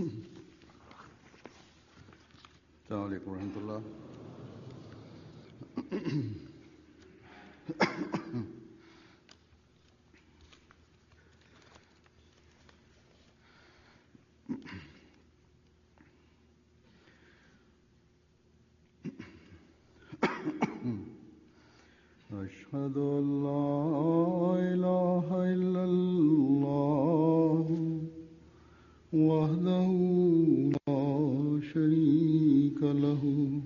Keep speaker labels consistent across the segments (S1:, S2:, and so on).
S1: السلام عليكم ورحمة الله أشهد أن لا إله إلا الله وحده لا شريك له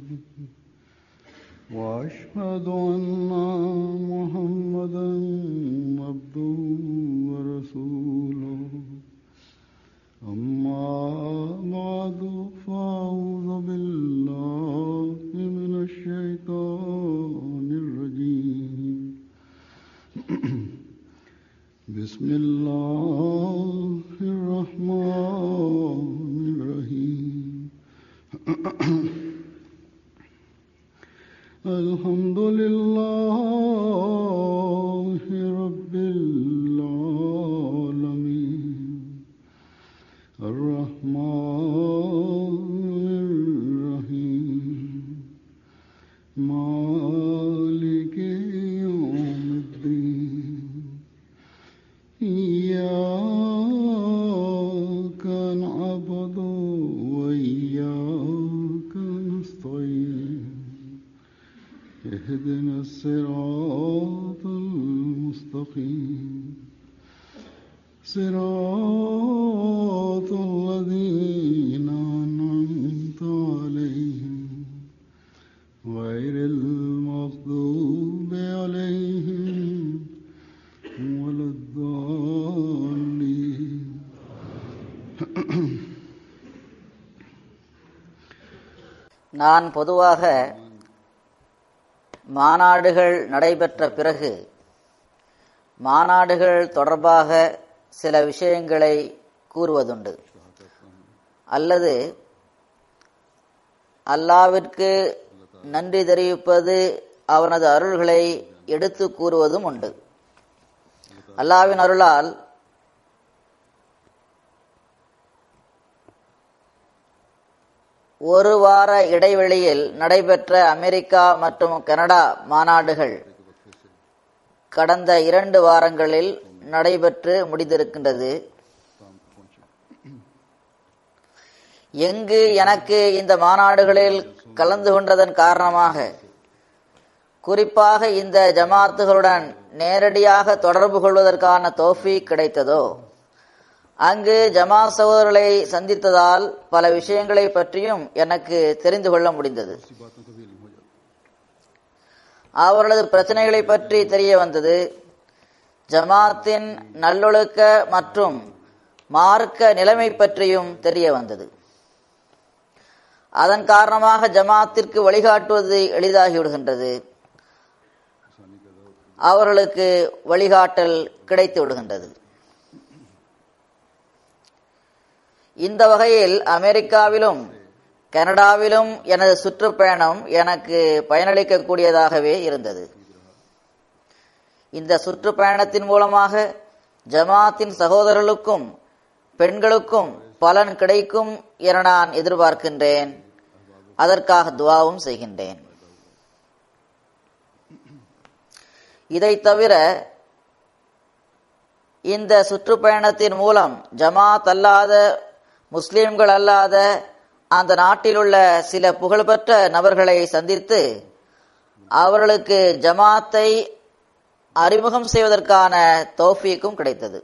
S1: وأشهد أن محمدا عبده ورسوله أما بعد فأعوذ بالله من الشيطان الرجيم بسم الله الرحمن الرحيم الحمد لله رب العالمين الرحمن الرحيم مالك يوم الدين إياك نعبد وإياك نستعين اهدنا الصراط المستقيم صراط الذين أنعمت عليهم غير المغضوب عليهم ولا الضالين
S2: நான் பொதுவாக மாநாடுகள் நடைபெற்ற பிறகு மாநாடுகள் தொடர்பாக சில விஷயங்களை கூறுவதுண்டு அல்லது அல்லாவிற்கு நன்றி தெரிவிப்பது அவனது அருள்களை எடுத்து கூறுவதும் உண்டு அல்லாவின் அருளால் ஒரு வார இடைவெளியில் நடைபெற்ற அமெரிக்கா மற்றும் கனடா மாநாடுகள் கடந்த இரண்டு வாரங்களில் நடைபெற்று முடிந்திருக்கின்றது எங்கு எனக்கு இந்த மாநாடுகளில் கலந்து கொண்டதன் காரணமாக குறிப்பாக இந்த ஜமாத்துகளுடன் நேரடியாக தொடர்பு கொள்வதற்கான தோஃபி கிடைத்ததோ அங்கு ஜமா சகோதரர்களை சந்தித்ததால் பல விஷயங்களை பற்றியும் எனக்கு தெரிந்து கொள்ள முடிந்தது அவர்களது பிரச்சனைகளை பற்றி தெரிய வந்தது ஜமாத்தின் நல்லொழுக்க மற்றும் மார்க்க நிலைமை பற்றியும் தெரிய வந்தது அதன் காரணமாக ஜமாத்திற்கு வழிகாட்டுவது எளிதாகிவிடுகின்றது அவர்களுக்கு வழிகாட்டல் கிடைத்து விடுகின்றது இந்த வகையில் அமெரிக்காவிலும் கனடாவிலும் எனது சுற்றுப்பயணம் எனக்கு பயனளிக்கக்கூடியதாகவே இருந்தது இந்த சுற்றுப்பயணத்தின் மூலமாக ஜமாத்தின் சகோதரர்களுக்கும் பெண்களுக்கும் பலன் கிடைக்கும் என நான் எதிர்பார்க்கின்றேன் அதற்காக துவாவும் செய்கின்றேன் இதை தவிர இந்த சுற்றுப்பயணத்தின் மூலம் ஜமாத் அல்லாத முஸ்லிம்கள் அல்லாத அந்த நாட்டில் உள்ள சில புகழ்பெற்ற நபர்களை சந்தித்து அவர்களுக்கு ஜமாத்தை அறிமுகம் செய்வதற்கான தோஃபீக்கும் கிடைத்தது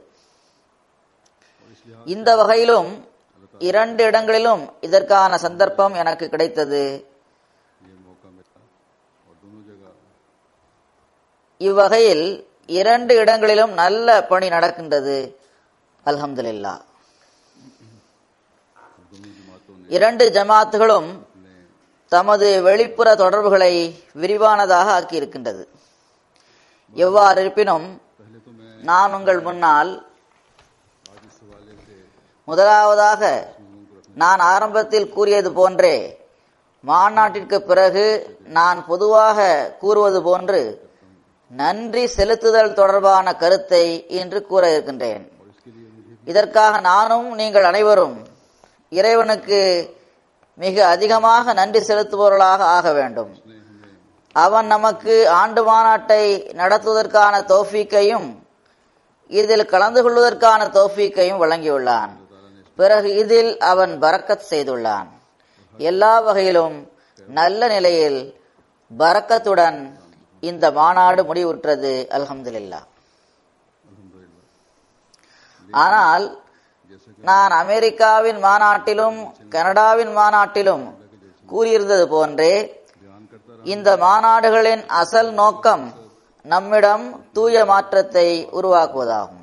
S2: இந்த வகையிலும் இரண்டு இடங்களிலும் இதற்கான சந்தர்ப்பம் எனக்கு கிடைத்தது இவ்வகையில் இரண்டு இடங்களிலும் நல்ல பணி நடக்கின்றது அல்ஹம்துலில்லா இரண்டு ஜமாத்துகளும் தமது வெளிப்புற தொடர்புகளை விரிவானதாக ஆக்கியிருக்கின்றது எவ்வாறு இருப்பினும் நான் உங்கள் முன்னால் முதலாவதாக நான் ஆரம்பத்தில் கூறியது போன்றே மாநாட்டிற்கு பிறகு நான் பொதுவாக கூறுவது போன்று நன்றி செலுத்துதல் தொடர்பான கருத்தை இன்று கூற இருக்கின்றேன் இதற்காக நானும் நீங்கள் அனைவரும் இறைவனுக்கு மிக அதிகமாக நன்றி செலுத்துபவர்களாக ஆக வேண்டும் அவன் நமக்கு ஆண்டு மாநாட்டை நடத்துவதற்கான தோஃபீக்கையும் இதில் கலந்து கொள்வதற்கான தோஃபீக்கையும் வழங்கியுள்ளான் பிறகு இதில் அவன் பரக்கத் செய்துள்ளான் எல்லா வகையிலும் நல்ல நிலையில் பரக்கத்துடன் இந்த மாநாடு முடிவுற்றது அல்ஹம்துலில்லா ஆனால் நான் அமெரிக்காவின் மாநாட்டிலும் கனடாவின் மாநாட்டிலும் கூறியிருந்தது போன்றே இந்த மாநாடுகளின் அசல் நோக்கம் நம்மிடம் தூய மாற்றத்தை உருவாக்குவதாகும்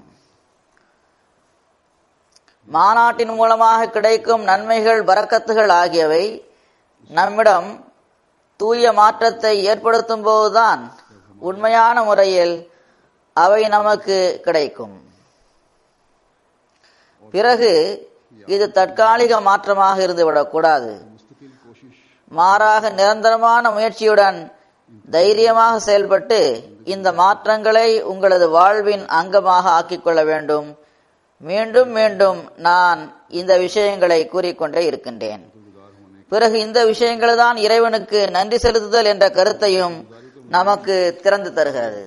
S2: மாநாட்டின் மூலமாக கிடைக்கும் நன்மைகள் பரக்கத்துகள் ஆகியவை நம்மிடம் தூய மாற்றத்தை ஏற்படுத்தும் போதுதான் உண்மையான முறையில் அவை நமக்கு கிடைக்கும் பிறகு இது தற்காலிக மாற்றமாக இருந்துவிடக்கூடாது மாறாக நிரந்தரமான முயற்சியுடன் தைரியமாக செயல்பட்டு இந்த மாற்றங்களை உங்களது வாழ்வின் அங்கமாக ஆக்கிக் கொள்ள வேண்டும் மீண்டும் மீண்டும் நான் இந்த விஷயங்களை கூறிக்கொண்டே இருக்கின்றேன் பிறகு இந்த விஷயங்கள் தான் இறைவனுக்கு நன்றி செலுத்துதல் என்ற கருத்தையும் நமக்கு திறந்து தருகிறது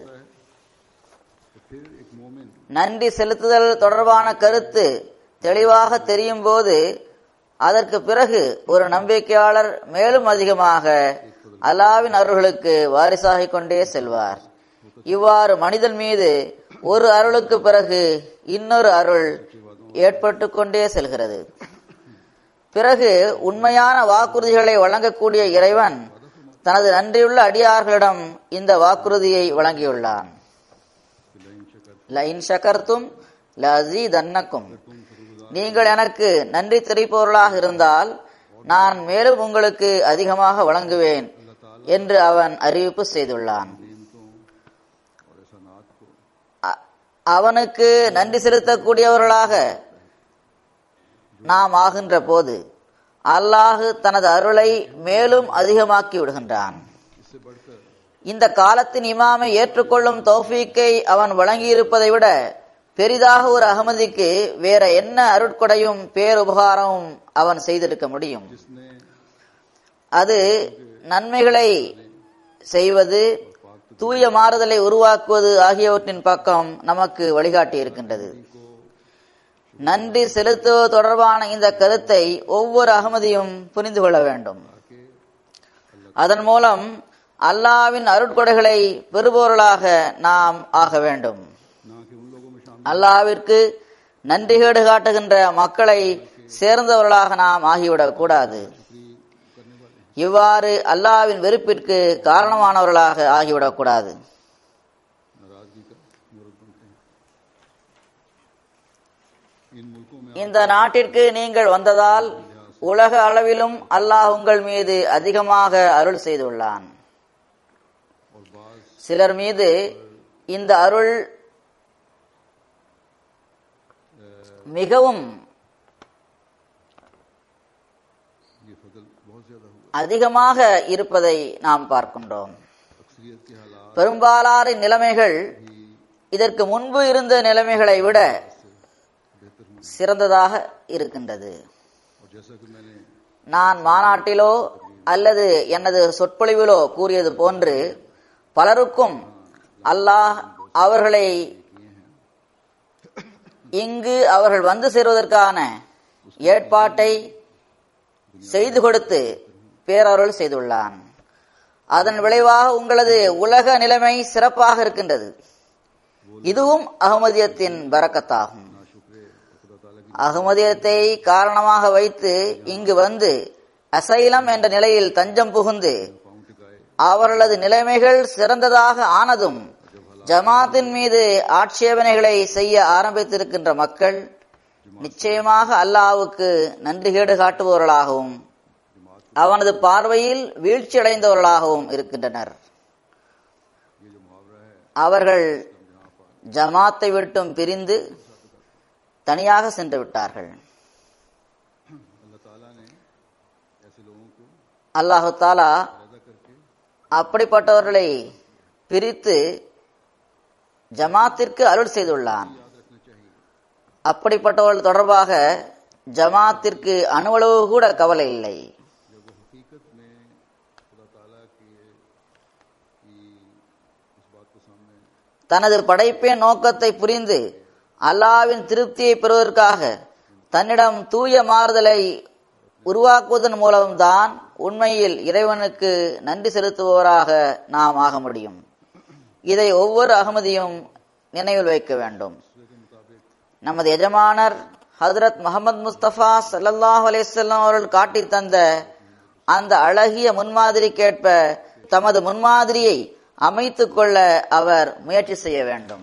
S2: நன்றி செலுத்துதல் தொடர்பான கருத்து தெளிவாக தெரியும் போது அதற்கு பிறகு ஒரு நம்பிக்கையாளர் மேலும் அதிகமாக அல்லாவின் அருள்களுக்கு வாரிசாகிக் கொண்டே செல்வார் இவ்வாறு மனிதன் மீது ஒரு அருளுக்கு பிறகு இன்னொரு அருள் ஏற்பட்டு கொண்டே செல்கிறது பிறகு உண்மையான வாக்குறுதிகளை வழங்கக்கூடிய இறைவன் தனது நன்றியுள்ள அடியார்களிடம் இந்த வாக்குறுதியை வழங்கியுள்ளான் லைன் ஷகர்த்தும் லசீதன்னக்கும் நீங்கள் எனக்கு நன்றி தெரிவிப்பவர்களாக இருந்தால் நான் மேலும் உங்களுக்கு அதிகமாக வழங்குவேன் என்று அவன் அறிவிப்பு செய்துள்ளான் அ- அவனுக்கு நன்றி செலுத்தக்கூடியவர்களாக நாம் ஆகின்ற போது அல்லாஹு தனது அருளை மேலும் அதிகமாக்கி விடுகின்றான் இந்த காலத்தின் இமாமை ஏற்றுக்கொள்ளும் தௌஃபீக்கை அவன் வழங்கியிருப்பதை விட பெரிதாக ஒரு அகமதிக்கு வேற என்ன அருட்கொடையும் பேருபகாரமும் அவன் செய்திருக்க முடியும் அது நன்மைகளை செய்வது தூய மாறுதலை உருவாக்குவது ஆகியவற்றின் பக்கம் நமக்கு வழிகாட்டி இருக்கின்றது நன்றி செலுத்துவது தொடர்பான இந்த கருத்தை ஒவ்வொரு அகமதியும் புரிந்து கொள்ள வேண்டும் அதன் மூலம் அல்லாவின் அருட்கொடைகளை பெறுபவர்களாக நாம் ஆக வேண்டும் அல்லாவிற்கு நன்றிகேடு காட்டுகின்ற மக்களை சேர்ந்தவர்களாக நாம் ஆகிவிடக் கூடாது இவ்வாறு அல்லாவின் வெறுப்பிற்கு காரணமானவர்களாக ஆகிவிடக் கூடாது இந்த நாட்டிற்கு நீங்கள் வந்ததால் உலக அளவிலும் அல்லாஹ் உங்கள் மீது அதிகமாக அருள் செய்துள்ளான் சிலர் மீது இந்த அருள் மிகவும் அதிகமாக இருப்பதை நாம் பார்க்கின்றோம் பெரும்பாலாரின் நிலைமைகள் இதற்கு முன்பு இருந்த நிலைமைகளை விட சிறந்ததாக இருக்கின்றது நான் மாநாட்டிலோ அல்லது எனது சொற்பொழிவிலோ கூறியது போன்று பலருக்கும் அல்லாஹ் அவர்களை இங்கு அவர்கள் வந்து சேருவதற்கான ஏற்பாட்டை செய்து கொடுத்து பேரருள் செய்துள்ளான் அதன் விளைவாக உங்களது உலக நிலைமை சிறப்பாக இருக்கின்றது இதுவும் அகமதியத்தின் பரக்கத்தாகும் அகமதியத்தை காரணமாக வைத்து இங்கு வந்து அசைலம் என்ற நிலையில் தஞ்சம் புகுந்து அவர்களது நிலைமைகள் சிறந்ததாக ஆனதும் ஜமாத்தின் மீது ஆட்சேபனைகளை செய்ய ஆரம்பித்திருக்கின்ற மக்கள் நிச்சயமாக அல்லாவுக்கு நன்றிகேடு காட்டுபவர்களாகவும் அவனது பார்வையில் வீழ்ச்சியடைந்தவர்களாகவும் இருக்கின்றனர் அவர்கள் ஜமாத்தை விட்டும் பிரிந்து தனியாக சென்று விட்டார்கள் அல்லாஹு தாலா அப்படிப்பட்டவர்களை பிரித்து ஜமாத்திற்கு அருள் செய்துள்ளான் அப்படிப்பட்டவர்கள் தொடர்பாக ஜமாத்திற்கு அணுவளவு கூட கவலை இல்லை
S1: जब वो हकीकत में खुदा ताला की की इस बात को सामने
S2: தனது படைப்பின் நோக்கத்தை புரிந்து அல்லாவின் திருப்தியை பெறுவதற்காக தன்னிடம் தூய மாறுதலை உருவாக்குவதன் மூலம்தான் உண்மையில் இறைவனுக்கு நன்றி செலுத்துபவராக நாம் ஆக முடியும் இதை ஒவ்வொரு அகமதியும் நினைவில் வைக்க வேண்டும் நமது எஜமானர் ஹதரத் முகமது முஸ்தபா ஸல்லல்லாஹு அலைஹி வஸல்லம் அவர்கள் காட்டித் தந்த அந்த அழகிய முன்மாதிரிக்கேற்ப தமது முன்மாதிரியை அமைத்துக் கொள்ள அவர் முயற்சி செய்ய வேண்டும்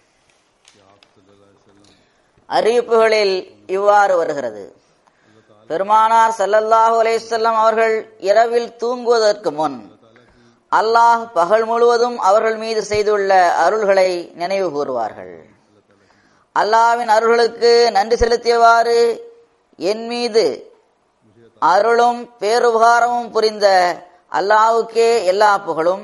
S2: அறிவிப்புகளில் இவ்வாறு வருகிறது பெருமானார் ஸல்லல்லாஹு அலைஹி வஸல்லம் அவர்கள் இரவில் தூங்குவதற்கு முன் அல்லாஹ் பகல் முழுவதும் அவர்கள் மீது செய்துள்ள அருள்களை நினைவு கூறுவார்கள் அல்லாவின் அருள்களுக்கு நன்றி செலுத்தியவாறு என் மீது அருளும் பேருபகாரமும் புரிந்த அல்லாஹ்வுக்கே எல்லா புகழும்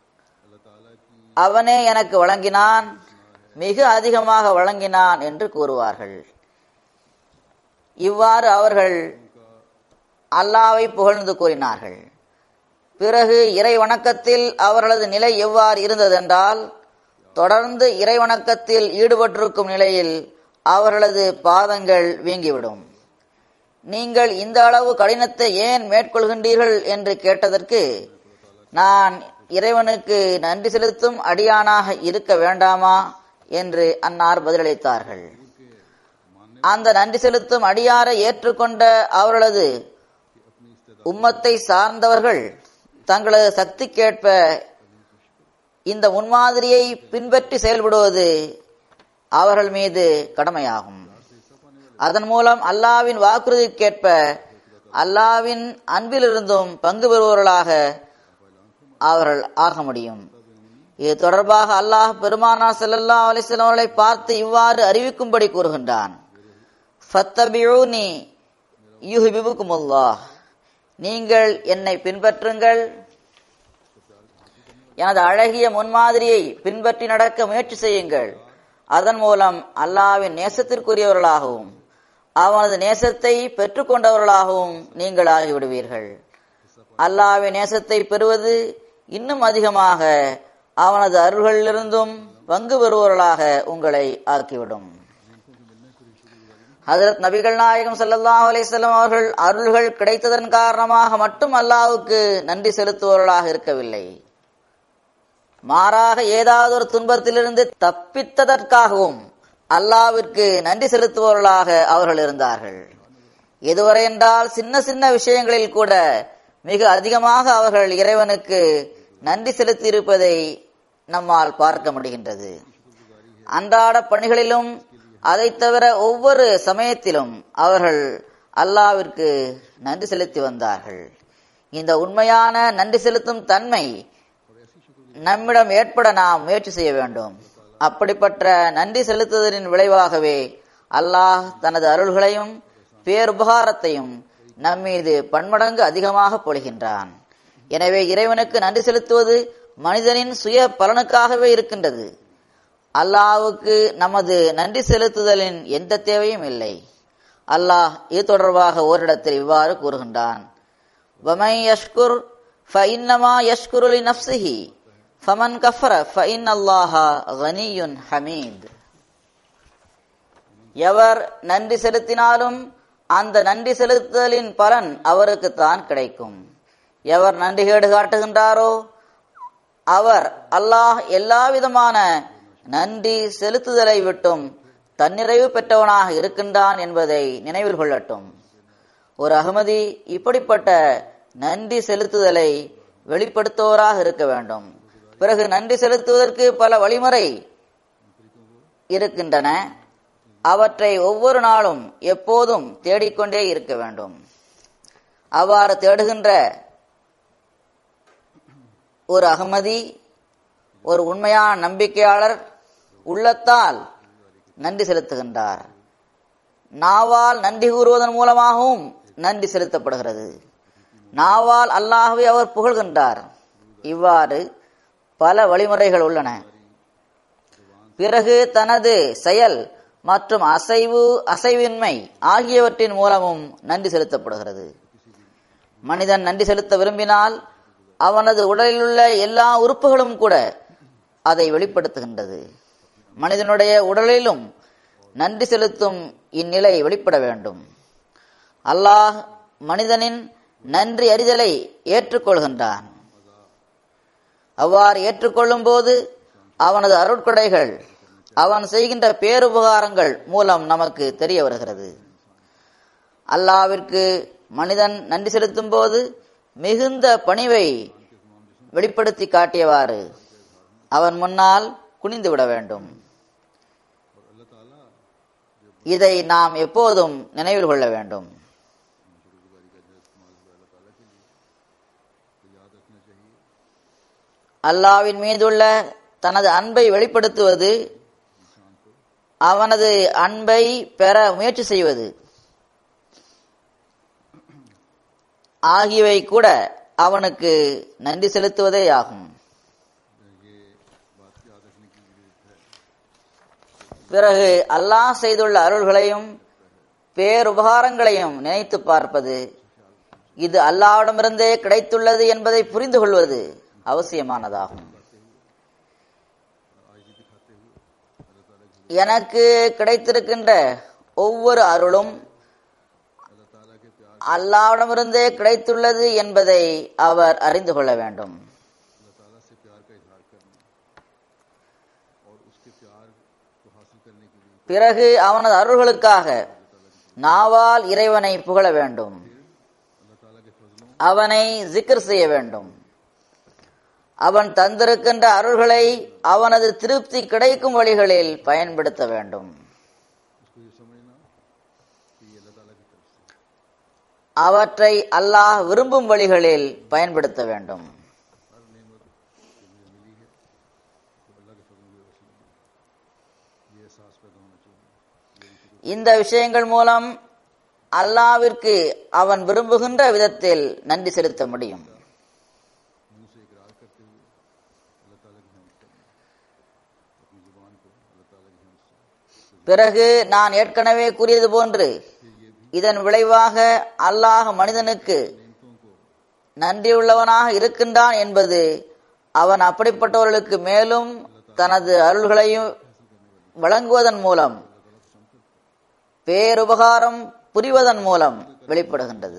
S2: அவனே எனக்கு வழங்கினான் மிக அதிகமாக வழங்கினான் என்று கூறுவார்கள் இவ்வாறு அவர்கள் அல்லாவை புகழ்ந்து கூறினார்கள் பிறகு இறை வணக்கத்தில் அவர்களது நிலை எவ்வாறு இருந்ததென்றால் தொடர்ந்து இறை வணக்கத்தில் ஈடுபட்டிருக்கும் நிலையில் அவர்களது பாதங்கள் வீங்கிவிடும் நீங்கள் இந்த அளவு கடினத்தை ஏன் மேற்கொள்கின்றீர்கள் என்று கேட்டதற்கு நான் இறைவனுக்கு நன்றி செலுத்தும் அடியானாக இருக்க வேண்டாமா என்று அன்னார் பதிலளித்தார்கள் அந்த நன்றி செலுத்தும் அடியாரை ஏற்றுக்கொண்ட அவர்களது உம்மத்தை சார்ந்தவர்கள் தங்களது சக்திக்கேற்ப இந்த முன்மாதிரியை பின்பற்றி செயல்படுவது அவர்கள் மீது கடமையாகும் அதன் மூலம் அல்லாவின் வாக்குறுதிக்கேற்ப அல்லாவின் அன்பிலிருந்தும் பங்கு பெறுபவர்களாக அவர்கள் ஆக முடியும் இது தொடர்பாக அல்லாஹ் பெருமானா செல்லல்லா அலிஸ்லாம் அவர்களை பார்த்து இவ்வாறு அறிவிக்கும்படி கூறுகின்றான் ஃபத்தபியூனி யுஹிபுக்குமுல்லாஹ் நீங்கள் என்னை பின்பற்றுங்கள் எனது அழகிய முன்மாதிரியை பின்பற்றி நடக்க முயற்சி செய்யுங்கள் அதன் மூலம் அல்லாவின் நேசத்திற்குரியவர்களாகவும் அவனது நேசத்தை பெற்றுக்கொண்டவர்களாகவும் நீங்கள் ஆகிவிடுவீர்கள் அல்லாவின் நேசத்தை பெறுவது இன்னும் அதிகமாக அவனது அருள்களிலிருந்தும் பங்கு பெறுபவர்களாக உங்களை ஆக்கிவிடும் ஹதரத் நபிகள் நாயகம் ஸல்லல்லாஹு அலைஹி வஸல்லம் அவர்கள் அருள்கள் கிடைத்ததன் காரணமாக மட்டும் அல்லாஹ்வுக்கு நன்றி செலுத்துபவர்களாக இருக்கவில்லை மாறாக ஏதாவது ஒரு துன்பத்திலிருந்து தப்பித்ததற்காகவும் அல்லாவிற்கு நன்றி செலுத்துபவர்களாக அவர்கள் இருந்தார்கள் எதுவரை என்றால் சின்ன சின்ன விஷயங்களில் கூட மிக அதிகமாக அவர்கள் இறைவனுக்கு நன்றி செலுத்தியிருப்பதை நம்மால் பார்க்க முடிகின்றது அன்றாட பணிகளிலும் அதை தவிர ஒவ்வொரு சமயத்திலும் அவர்கள் அல்லாவிற்கு நன்றி செலுத்தி வந்தார்கள் இந்த உண்மையான நன்றி செலுத்தும் தன்மை நம்மிடம் ஏற்பட நாம் முயற்சி செய்ய வேண்டும் அப்படிப்பட்ட நன்றி செலுத்துதலின் விளைவாகவே அல்லாஹ் தனது அருள்களையும் பேருபகாரத்தையும் நம்மீது பன்மடங்கு அதிகமாக பொழிகின்றான் எனவே இறைவனுக்கு நன்றி செலுத்துவது மனிதனின் சுய பலனுக்காகவே இருக்கின்றது அல்லாஹ்வுக்கு நமது நன்றி செலுத்துதலின் எந்த தேவையும் இல்லை அல்லாஹ் இது தொடர்பாக ஓரிடத்தில் இவ்வாறு கூறுகின்றான் வமை யஷ்குர் ஃபஇன்னமா யஷ்குரு லி நஃப்ஸிஹி ஃபமன் கஃபர ஃபஇன் அல்லாஹ கனியுன் ஹமீத் எவர் நன்றி செலுத்தினாலும் அந்த நன்றி செலுத்துதலின் பலன் அவருக்கு தான் கிடைக்கும் எவர் நன்றிகேடு காட்டுகின்றாரோ அவர் அல்லாஹ் எல்லா விதமான நன்றி செலுத்துதலை விட்டும் தன்னிறைவு பெற்றவனாக இருக்கின்றான் என்பதை நினைவில் கொள்ளட்டும் ஒரு அகமதி இப்படிப்பட்ட நன்றி செலுத்துதலை வெளிப்படுத்துவோராக இருக்க வேண்டும் பிறகு நன்றி செலுத்துவதற்கு பல வழிமுறை இருக்கின்றன அவற்றை ஒவ்வொரு நாளும் எப்போதும் தேடிக்கொண்டே இருக்க வேண்டும் அவ்வாறு தேடுகின்ற ஒரு அகமதி ஒரு உண்மையான நம்பிக்கையாளர் உள்ளத்தால் நன்றி செலுத்துகின்றார் நாவால் நன்றி கூறுவதன் மூலமாகவும் நன்றி செலுத்தப்படுகிறது நாவால் அல்லாஹ்வை அவர் புகழ்கின்றார் இவ்வாறு பல வழிமுறைகள் உள்ளன பிறகு தனது செயல் மற்றும் அசைவு அசைவின்மை ஆகியவற்றின் மூலமும் நன்றி செலுத்தப்படுகிறது மனிதன் நன்றி செலுத்த விரும்பினால் அவனது உடலில் உள்ள எல்லா உறுப்புகளும் கூட அதை வெளிப்படுத்துகின்றது மனிதனுடைய உடலிலும் நன்றி செலுத்தும் இந்நிலை வெளிப்பட வேண்டும் அல்லாஹ் மனிதனின் நன்றி அறிதலை ஏற்றுக்கொள்கின்றான் அவ்வாறு ஏற்றுக்கொள்ளும் போது அவனது அருட்கொடைகள் அவன் செய்கின்ற பேருபகாரங்கள் மூலம் நமக்கு தெரிய வருகிறது அல்லாவிற்கு மனிதன் நன்றி செலுத்தும் போது மிகுந்த பணிவை வெளிப்படுத்தி காட்டியவாறு அவன் முன்னால் குனிந்து விட வேண்டும் இதை நாம் எப்போதும் நினைவில் கொள்ள வேண்டும் அல்லாவின் மீதுள்ள தனது அன்பை வெளிப்படுத்துவது அவனது அன்பை பெற முயற்சி செய்வது ஆகியவை கூட அவனுக்கு நன்றி செலுத்துவதே ஆகும் பிறகு அல்லாஹ் செய்துள்ள அருள்களையும் பேருபகாரங்களையும் நினைத்து பார்ப்பது இது அல்லாவிடமிருந்தே கிடைத்துள்ளது என்பதை புரிந்து கொள்வது அவசியமானதாகும் எனக்கு கிடைத்திருக்கின்ற ஒவ்வொரு அருளும் அல்லாவிடமிருந்தே கிடைத்துள்ளது என்பதை அவர் அறிந்து கொள்ள வேண்டும்
S1: अल्लाह ताला से प्यार का इजहार करना और उसके प्यार को हासिल करने के लिए
S2: பிறகு அவனது அருள்களுக்காக நாவால் இறைவனை புகழ வேண்டும்
S1: अल्लाह ताला के फजलों
S2: அவனை ஜிக்ர் செய்ய வேண்டும் அவன் தந்திருக்கின்ற அருள்களை அவனது திருப்தி கிடைக்கும் வழிகளில் பயன்படுத்த வேண்டும்
S1: उसको ये समझना कि ये अल्लाह ताला की तरफ से
S2: அவற்றை அல்லாஹ் விரும்பும் வழிகளில் பயன்படுத்த வேண்டும்
S1: हर नेमत जो मुझे मिली है तो अल्लाह के फजलों की वसीले में ये एहसास पैदा होना चाहिए ये भी शुक्र
S2: இந்த விஷயங்கள் மூலம் அல்லாவிற்கு அவன் விரும்புகின்ற விதத்தில் நன்றி செலுத்த முடியும்
S1: मुंह से इकरार करते हुए अल्लाह ताला की हमद करना अपनी जुबान को अल्लाह ताला की हमद से
S2: பிறகு நான் ஏற்கனவே கூறியது போன்று இதன் விளைவாக அல்லாஹ் மனிதனுக்கு
S1: नेमतों को
S2: நன்றியுள்ளவனாக இருக்கின்றான் என்பது அவன் அப்படிப்பட்டவர்களுக்கு மேலும் தனது அருள்களையும் வழங்குவதன் மூலம் பேருபகாரம் புரிவதன் மூலம் வெளிப்படுகின்றது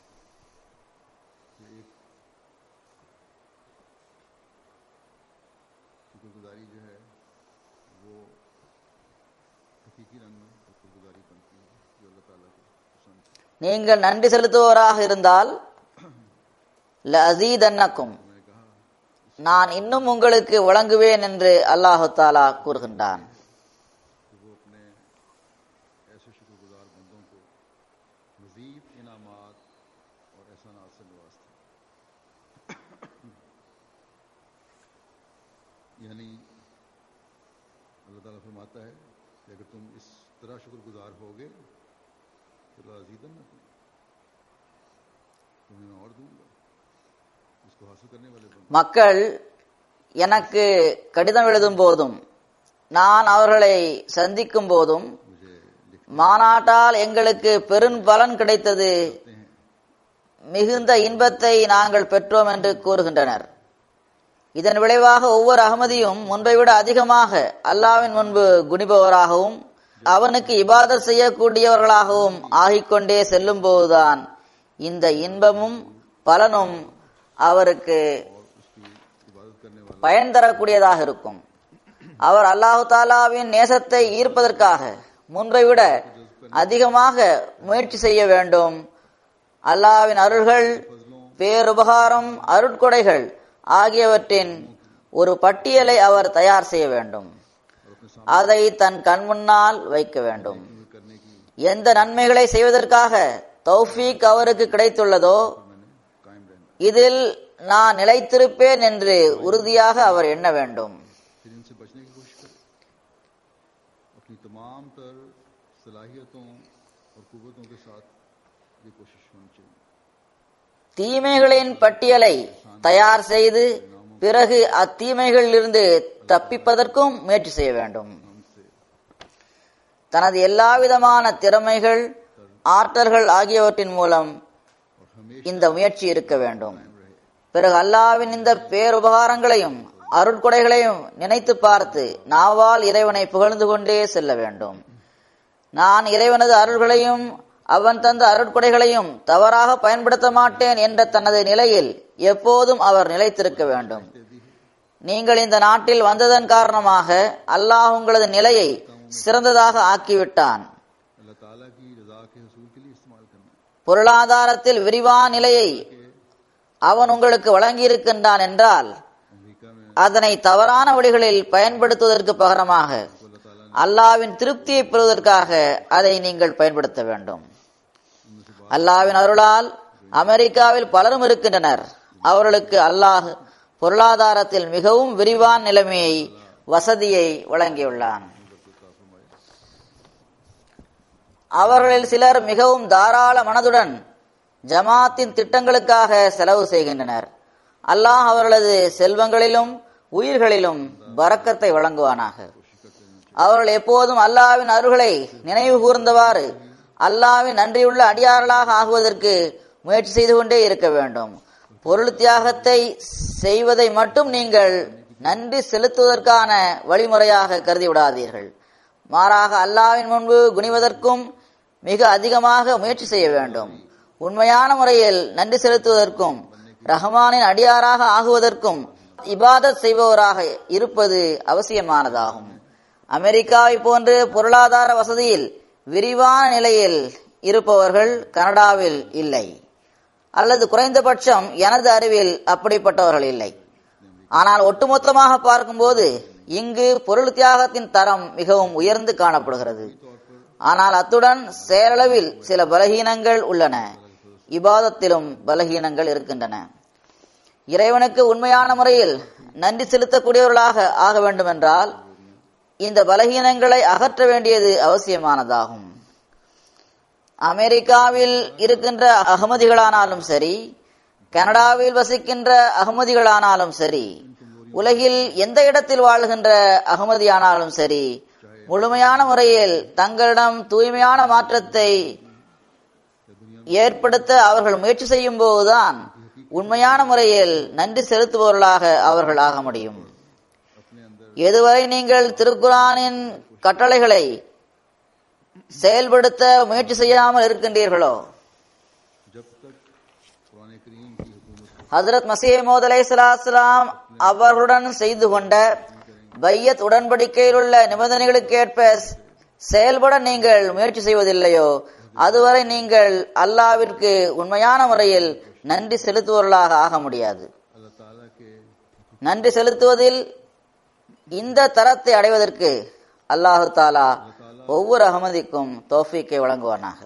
S1: शुक्रगुजारी जो है वो हकीकी रंग में शुक्रगुजारी बनती है जो अल्लाह ताला को पसंद है
S2: நீங்கள் நன்றி செலுத்துவோராக இருந்தால் லஅஸீதன்னக்கும்
S1: मैंने कहा
S2: நான் இன்னும் உங்களுக்கு வழங்குவேன் என்று அல்லாஹு தாலா கூறுகின்றான்
S1: कि वो अपने ऐसे शुक्रगुजार बंदों को मजीद इनामात और एहसानात से नवाजते हैं यानी अल्लाह ताला फरमाता है कि अगर तुम इस तरह शुक्रगुजार होगे तो अजीदन न तुम तुम्हें मैं और दूंगा इसको हासिल करने वाले बंदे
S2: மக்கள் எனக்கு கடிதம் எழுதும் போதும் நான் அவர்களை சந்திக்கும் போதும்
S1: मुझे लिखते
S2: மாநாட்டால் எங்களுக்கு பெரும் பலன் கிடைத்தது
S1: हैं
S2: மிகுந்த இன்பத்தை நாங்கள் பெற்றோம் என்று கூறுகின்றனர் இதன் விளைவாக ஒவ்வொரு அகமதியும் முன்பை விட அதிகமாக அல்லாவின் முன்பு குனிபவராகவும் அவனுக்கு இபாதத் செய்யக்கூடியவர்களாகவும் ஆகிக்கொண்டே செல்லும் போதுதான் இந்த இன்பமும் பலனும் அவருக்கு
S1: उसकी इबादत करने वाला
S2: பயன் தரக்கூடியதாக இருக்கும் அவர் அல்லாஹு தாலாவின் நேசத்தை ஈர்ப்பதற்காக முன்பை விட அதிகமாக முயற்சி செய்ய வேண்டும் அல்லாஹ்வின் அருள்கள் பேருபகாரம் அருட்கொடைகள் ஆகியவற்றின் ஒரு பட்டியலை அவர் தயார் செய்ய வேண்டும்
S1: और अपने सामने
S2: அதை தன் கண் முன்னால் வைக்க வேண்டும்
S1: करने की
S2: எந்த நன்மைகளை செய்வதற்காக தௌஃபீக் அவருக்கு கிடைத்துள்ளதோ
S1: मैंने कायम रहना
S2: இதில் நான் நிலைத்திருப்பேன் என்று உறுதியாக அவர் எண்ண வேண்டும்
S1: फिर इनसे बचने की कोशिश करें अपनी तमाम तर सलाहियतों और कुवतों के साथ ये कोशिश होनी चाहिए
S2: தீமைகளின் பட்டியலை தயார் செய்து பிறகு அத்தீமைகளிலிருந்து தப்பிப்பதற்கும் முயற்சி செய்ய வேண்டும்
S1: हमसे
S2: தனது எல்லாவிதமான திறமைகள் ஆற்றல்கள் ஆகியவற்றின் மூலம்
S1: और हमेशा
S2: இந்த முயற்சி இருக்க வேண்டும் பிறகு அல்லாவின் இந்த பேருபகாரங்களையும் அருட்கொடைகளையும் நினைத்து பார்த்து நாவால் இறைவனை புகழ்ந்து கொண்டே செல்ல வேண்டும் நான் இறைவனது அருள்களையும் அவன் தந்த அருட்கொடைகளையும் தவறாக பயன்படுத்த மாட்டேன் என்ற தனது நிலையில் எப்போதும் அவர் நிலைத்திருக்க வேண்டும் நீங்கள் இந்த நாட்டில் வந்ததன் காரணமாக அல்லாஹ் உங்களது நிலையை சிறந்ததாக ஆக்கிவிட்டான்
S1: अल्लाह ताला की रजा के हसूल के लिए इस्तेमाल करना
S2: பொருளாதாரத்தில் விரிவான நிலையை அவன் உங்களுக்கு வழங்கியிருக்கின்றான் என்றால்
S1: अमेरिका में
S2: அதனை தவறான வழிகளில் பயன்படுத்துவதற்கு பகரமாக
S1: अल्लाह ताला
S2: அல்லாவின் திருப்தியை பெறுவதற்காக அதை நீங்கள் பயன்படுத்த வேண்டும் அல்லாவின் அருளால் அமெரிக்காவில் பலரும் இருக்கின்றனர் அவர்களுக்கு அல்லாஹ் பொருளாதாரத்தில் மிகவும் விரிவான நிலைமையை வசதியை வழங்கியுள்ளான் அவர்களில் சிலர் மிகவும் தாராள மனதுடன் ஜமாத்தின் திட்டங்களுக்காக செலவு செய்கின்றனர் அல்லாஹ் அவர்களது செல்வங்களிலும் உயிர்களிலும் பரக்கத்தை வழங்குவானாக அவர்கள் எப்போதும் அல்லாவின் அருள்களை நினைவு கூர்ந்தவாறு அல்லாவின் நன்றியுள்ள அடியார்களாக ஆகுவதற்கு முயற்சி செய்து கொண்டே இருக்க வேண்டும் பொருள் தியாகத்தை செய்வதை மட்டும் நீங்கள் நன்றி செலுத்துவதற்கான வழிமுறையாக கருதி விடாதீர்கள் மாறாக அல்லாவின் முன்பு குனிவதற்கும் மிக அதிகமாக முயற்சி செய்ய வேண்டும் உண்மையான முறையில் நன்றி செலுத்துவதற்கும் ரஹ்மானின் அடியாராக ஆகுவதற்கும் இபாதத் செய்பவராக இருப்பது அவசியமானதாகும் அமெரிக்காவை போன்று பொருளாதார வசதியில் விரிவான நிலையில் இருப்பவர்கள் கனடாவில் இல்லை அல்லது குறைந்தபட்சம் எனது அறிவில் அப்படிப்பட்டவர்கள் இல்லை ஆனால் ஒட்டுமொத்தமாக பார்க்கும்போது இங்கு பொருள் தியாகத்தின் தரம் மிகவும் உயர்ந்து காணப்படுகிறது ஆனால் அத்துடன் செயலளவில் சில பலகீனங்கள் உள்ளன இபாதத்திலும் பலகீனங்கள் இருக்கின்றன இறைவனுக்கு உண்மையான முறையில் நன்றி செலுத்தக்கூடியவர்களாக ஆக வேண்டுமென்றால் இந்த பலகீனங்களை அகற்ற வேண்டியது அவசியமானதாகும் அமெரிக்காவில் இருக்கின்ற அகமதிகளானாலும் சரி கனடாவில் வசிக்கின்ற அகமதிகளானாலும் சரி உலகில் எந்த இடத்தில் வாழ்கின்ற அகமதியானாலும் சரி முழுமையான முறையில் தங்களிடம் தூய்மையான மாற்றத்தை ஏற்படுத்த அவர்கள் முயற்சி செய்யும் போதுதான் உண்மையான முறையில் நன்றி செலுத்துபவர்களாக அவர்கள் ஆக முடியும் எதுவரை நீங்கள் திருக்குரானின் கட்டளைகளை செயல்படுத்த முயற்சி செய்யாமல் இருக்கின்றீர்களோ
S1: जब तक कुरान करीम की हुकूमत
S2: ஹசரத் மசீமோத் அலைஹிஸ்ஸலாம் அவர்களுடன் செய்து கொண்ட பையத் உடன்படிக்கையில் உள்ள நிபந்தனைகளுக்கேற்ப செயல்பட நீங்கள் முயற்சி செய்வதில்லையோ அதுவரை நீங்கள் அல்லாவிற்கு உண்மையான முறையில் நன்றி செலுத்துவர்களாக ஆக முடியாது
S1: अल्लाह ताला के
S2: நன்றி செலுத்துவதில் இந்த தரத்தை அடைவதற்கு அல்லாஹு தாலா ஒவ்வொரு அகமதிக்கும் தோஃபீக்கை வழங்குவானாக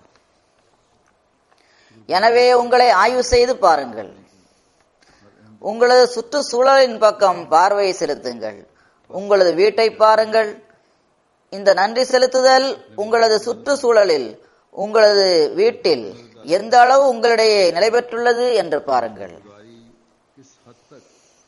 S2: எனவே உங்களை ஆய்வு செய்து பாருங்கள் உங்களது சுற்றுச்சூழலின் பக்கம் பார்வையை செலுத்துங்கள் உங்களது வீட்டை பாருங்கள் இந்த நன்றி செலுத்துதல் உங்களது சுற்றுச்சூழலில் உங்களது வீட்டில் எந்த அளவு உங்களிடையே நிலைபெற்றுள்ளது என்று பாருங்கள்
S1: गुजारी किस हद तक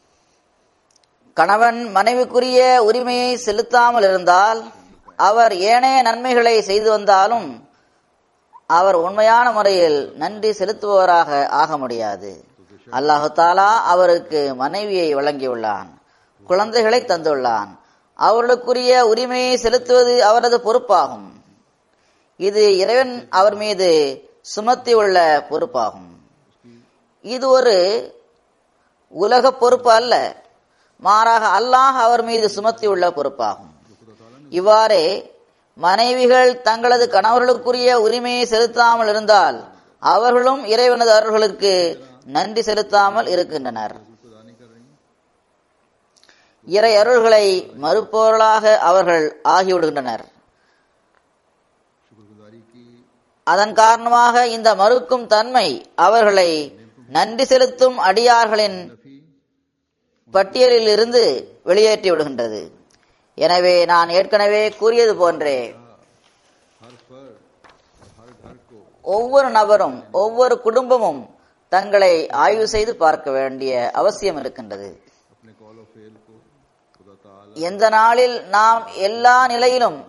S2: கணவன் மனைவிக்குரிய உரிமையை செலுத்தாமல் இருந்தால் அவர் ஏனைய நன்மைகளை செய்து வந்தாலும் அவர் உண்மையான முறையில் நன்றி செலுத்துபவராக ஆக முடியாது அல்லாஹு தாலா அவருக்கு மனைவியை வழங்கியுள்ளான் குழந்தைகளை தந்துள்ளான் அவர்களுக்குரிய உரிமையை செலுத்துவது அவரது பொறுப்பாகும் இது இறைவன் அவர் மீது சுமத்தியுள்ள பொறுப்பாகும் இது ஒரு உலக பொறுப்பு அல்ல மாறாக அல்லாஹ் அவர் மீது சுமத்தியுள்ள பொறுப்பாகும் இவ்வாறே மனைவிகள் தங்களது கணவர்களுக்குரிய உரிமையை செலுத்தாமல் இருந்தால் அவர்களும் இறைவனது அவர்களுக்கு நன்றி செலுத்தாமல் இருக்கின்றனர்
S1: खुदा नहीं कर रही
S2: இறை அருள்களை மறுப்பவர்களாக அவர்கள் ஆகிவிடுகின்றனர்
S1: शुक्रगुजारी की
S2: அதன் காரணமாக இந்த மறுக்கும் தன்மை அவர்களை நன்றி செலுத்தும் அடியார்களின்
S1: नफी
S2: பட்டியலில் இருந்து வெளியேற்றி விடுகின்றது எனவே நான் ஏற்கனவே கூறியது போன்றே
S1: हर फर्द और हर घर को
S2: ஒவ்வொரு நபரும் ஒவ்வொரு குடும்பமும் தங்களை ஆய்வு செய்து பார்க்க வேண்டிய அவசியம் இருக்கின்றது
S1: अपने कौल और फेल को खुदा ताला
S2: எந்த நாளில் நாம் எல்லா நிலையிலும்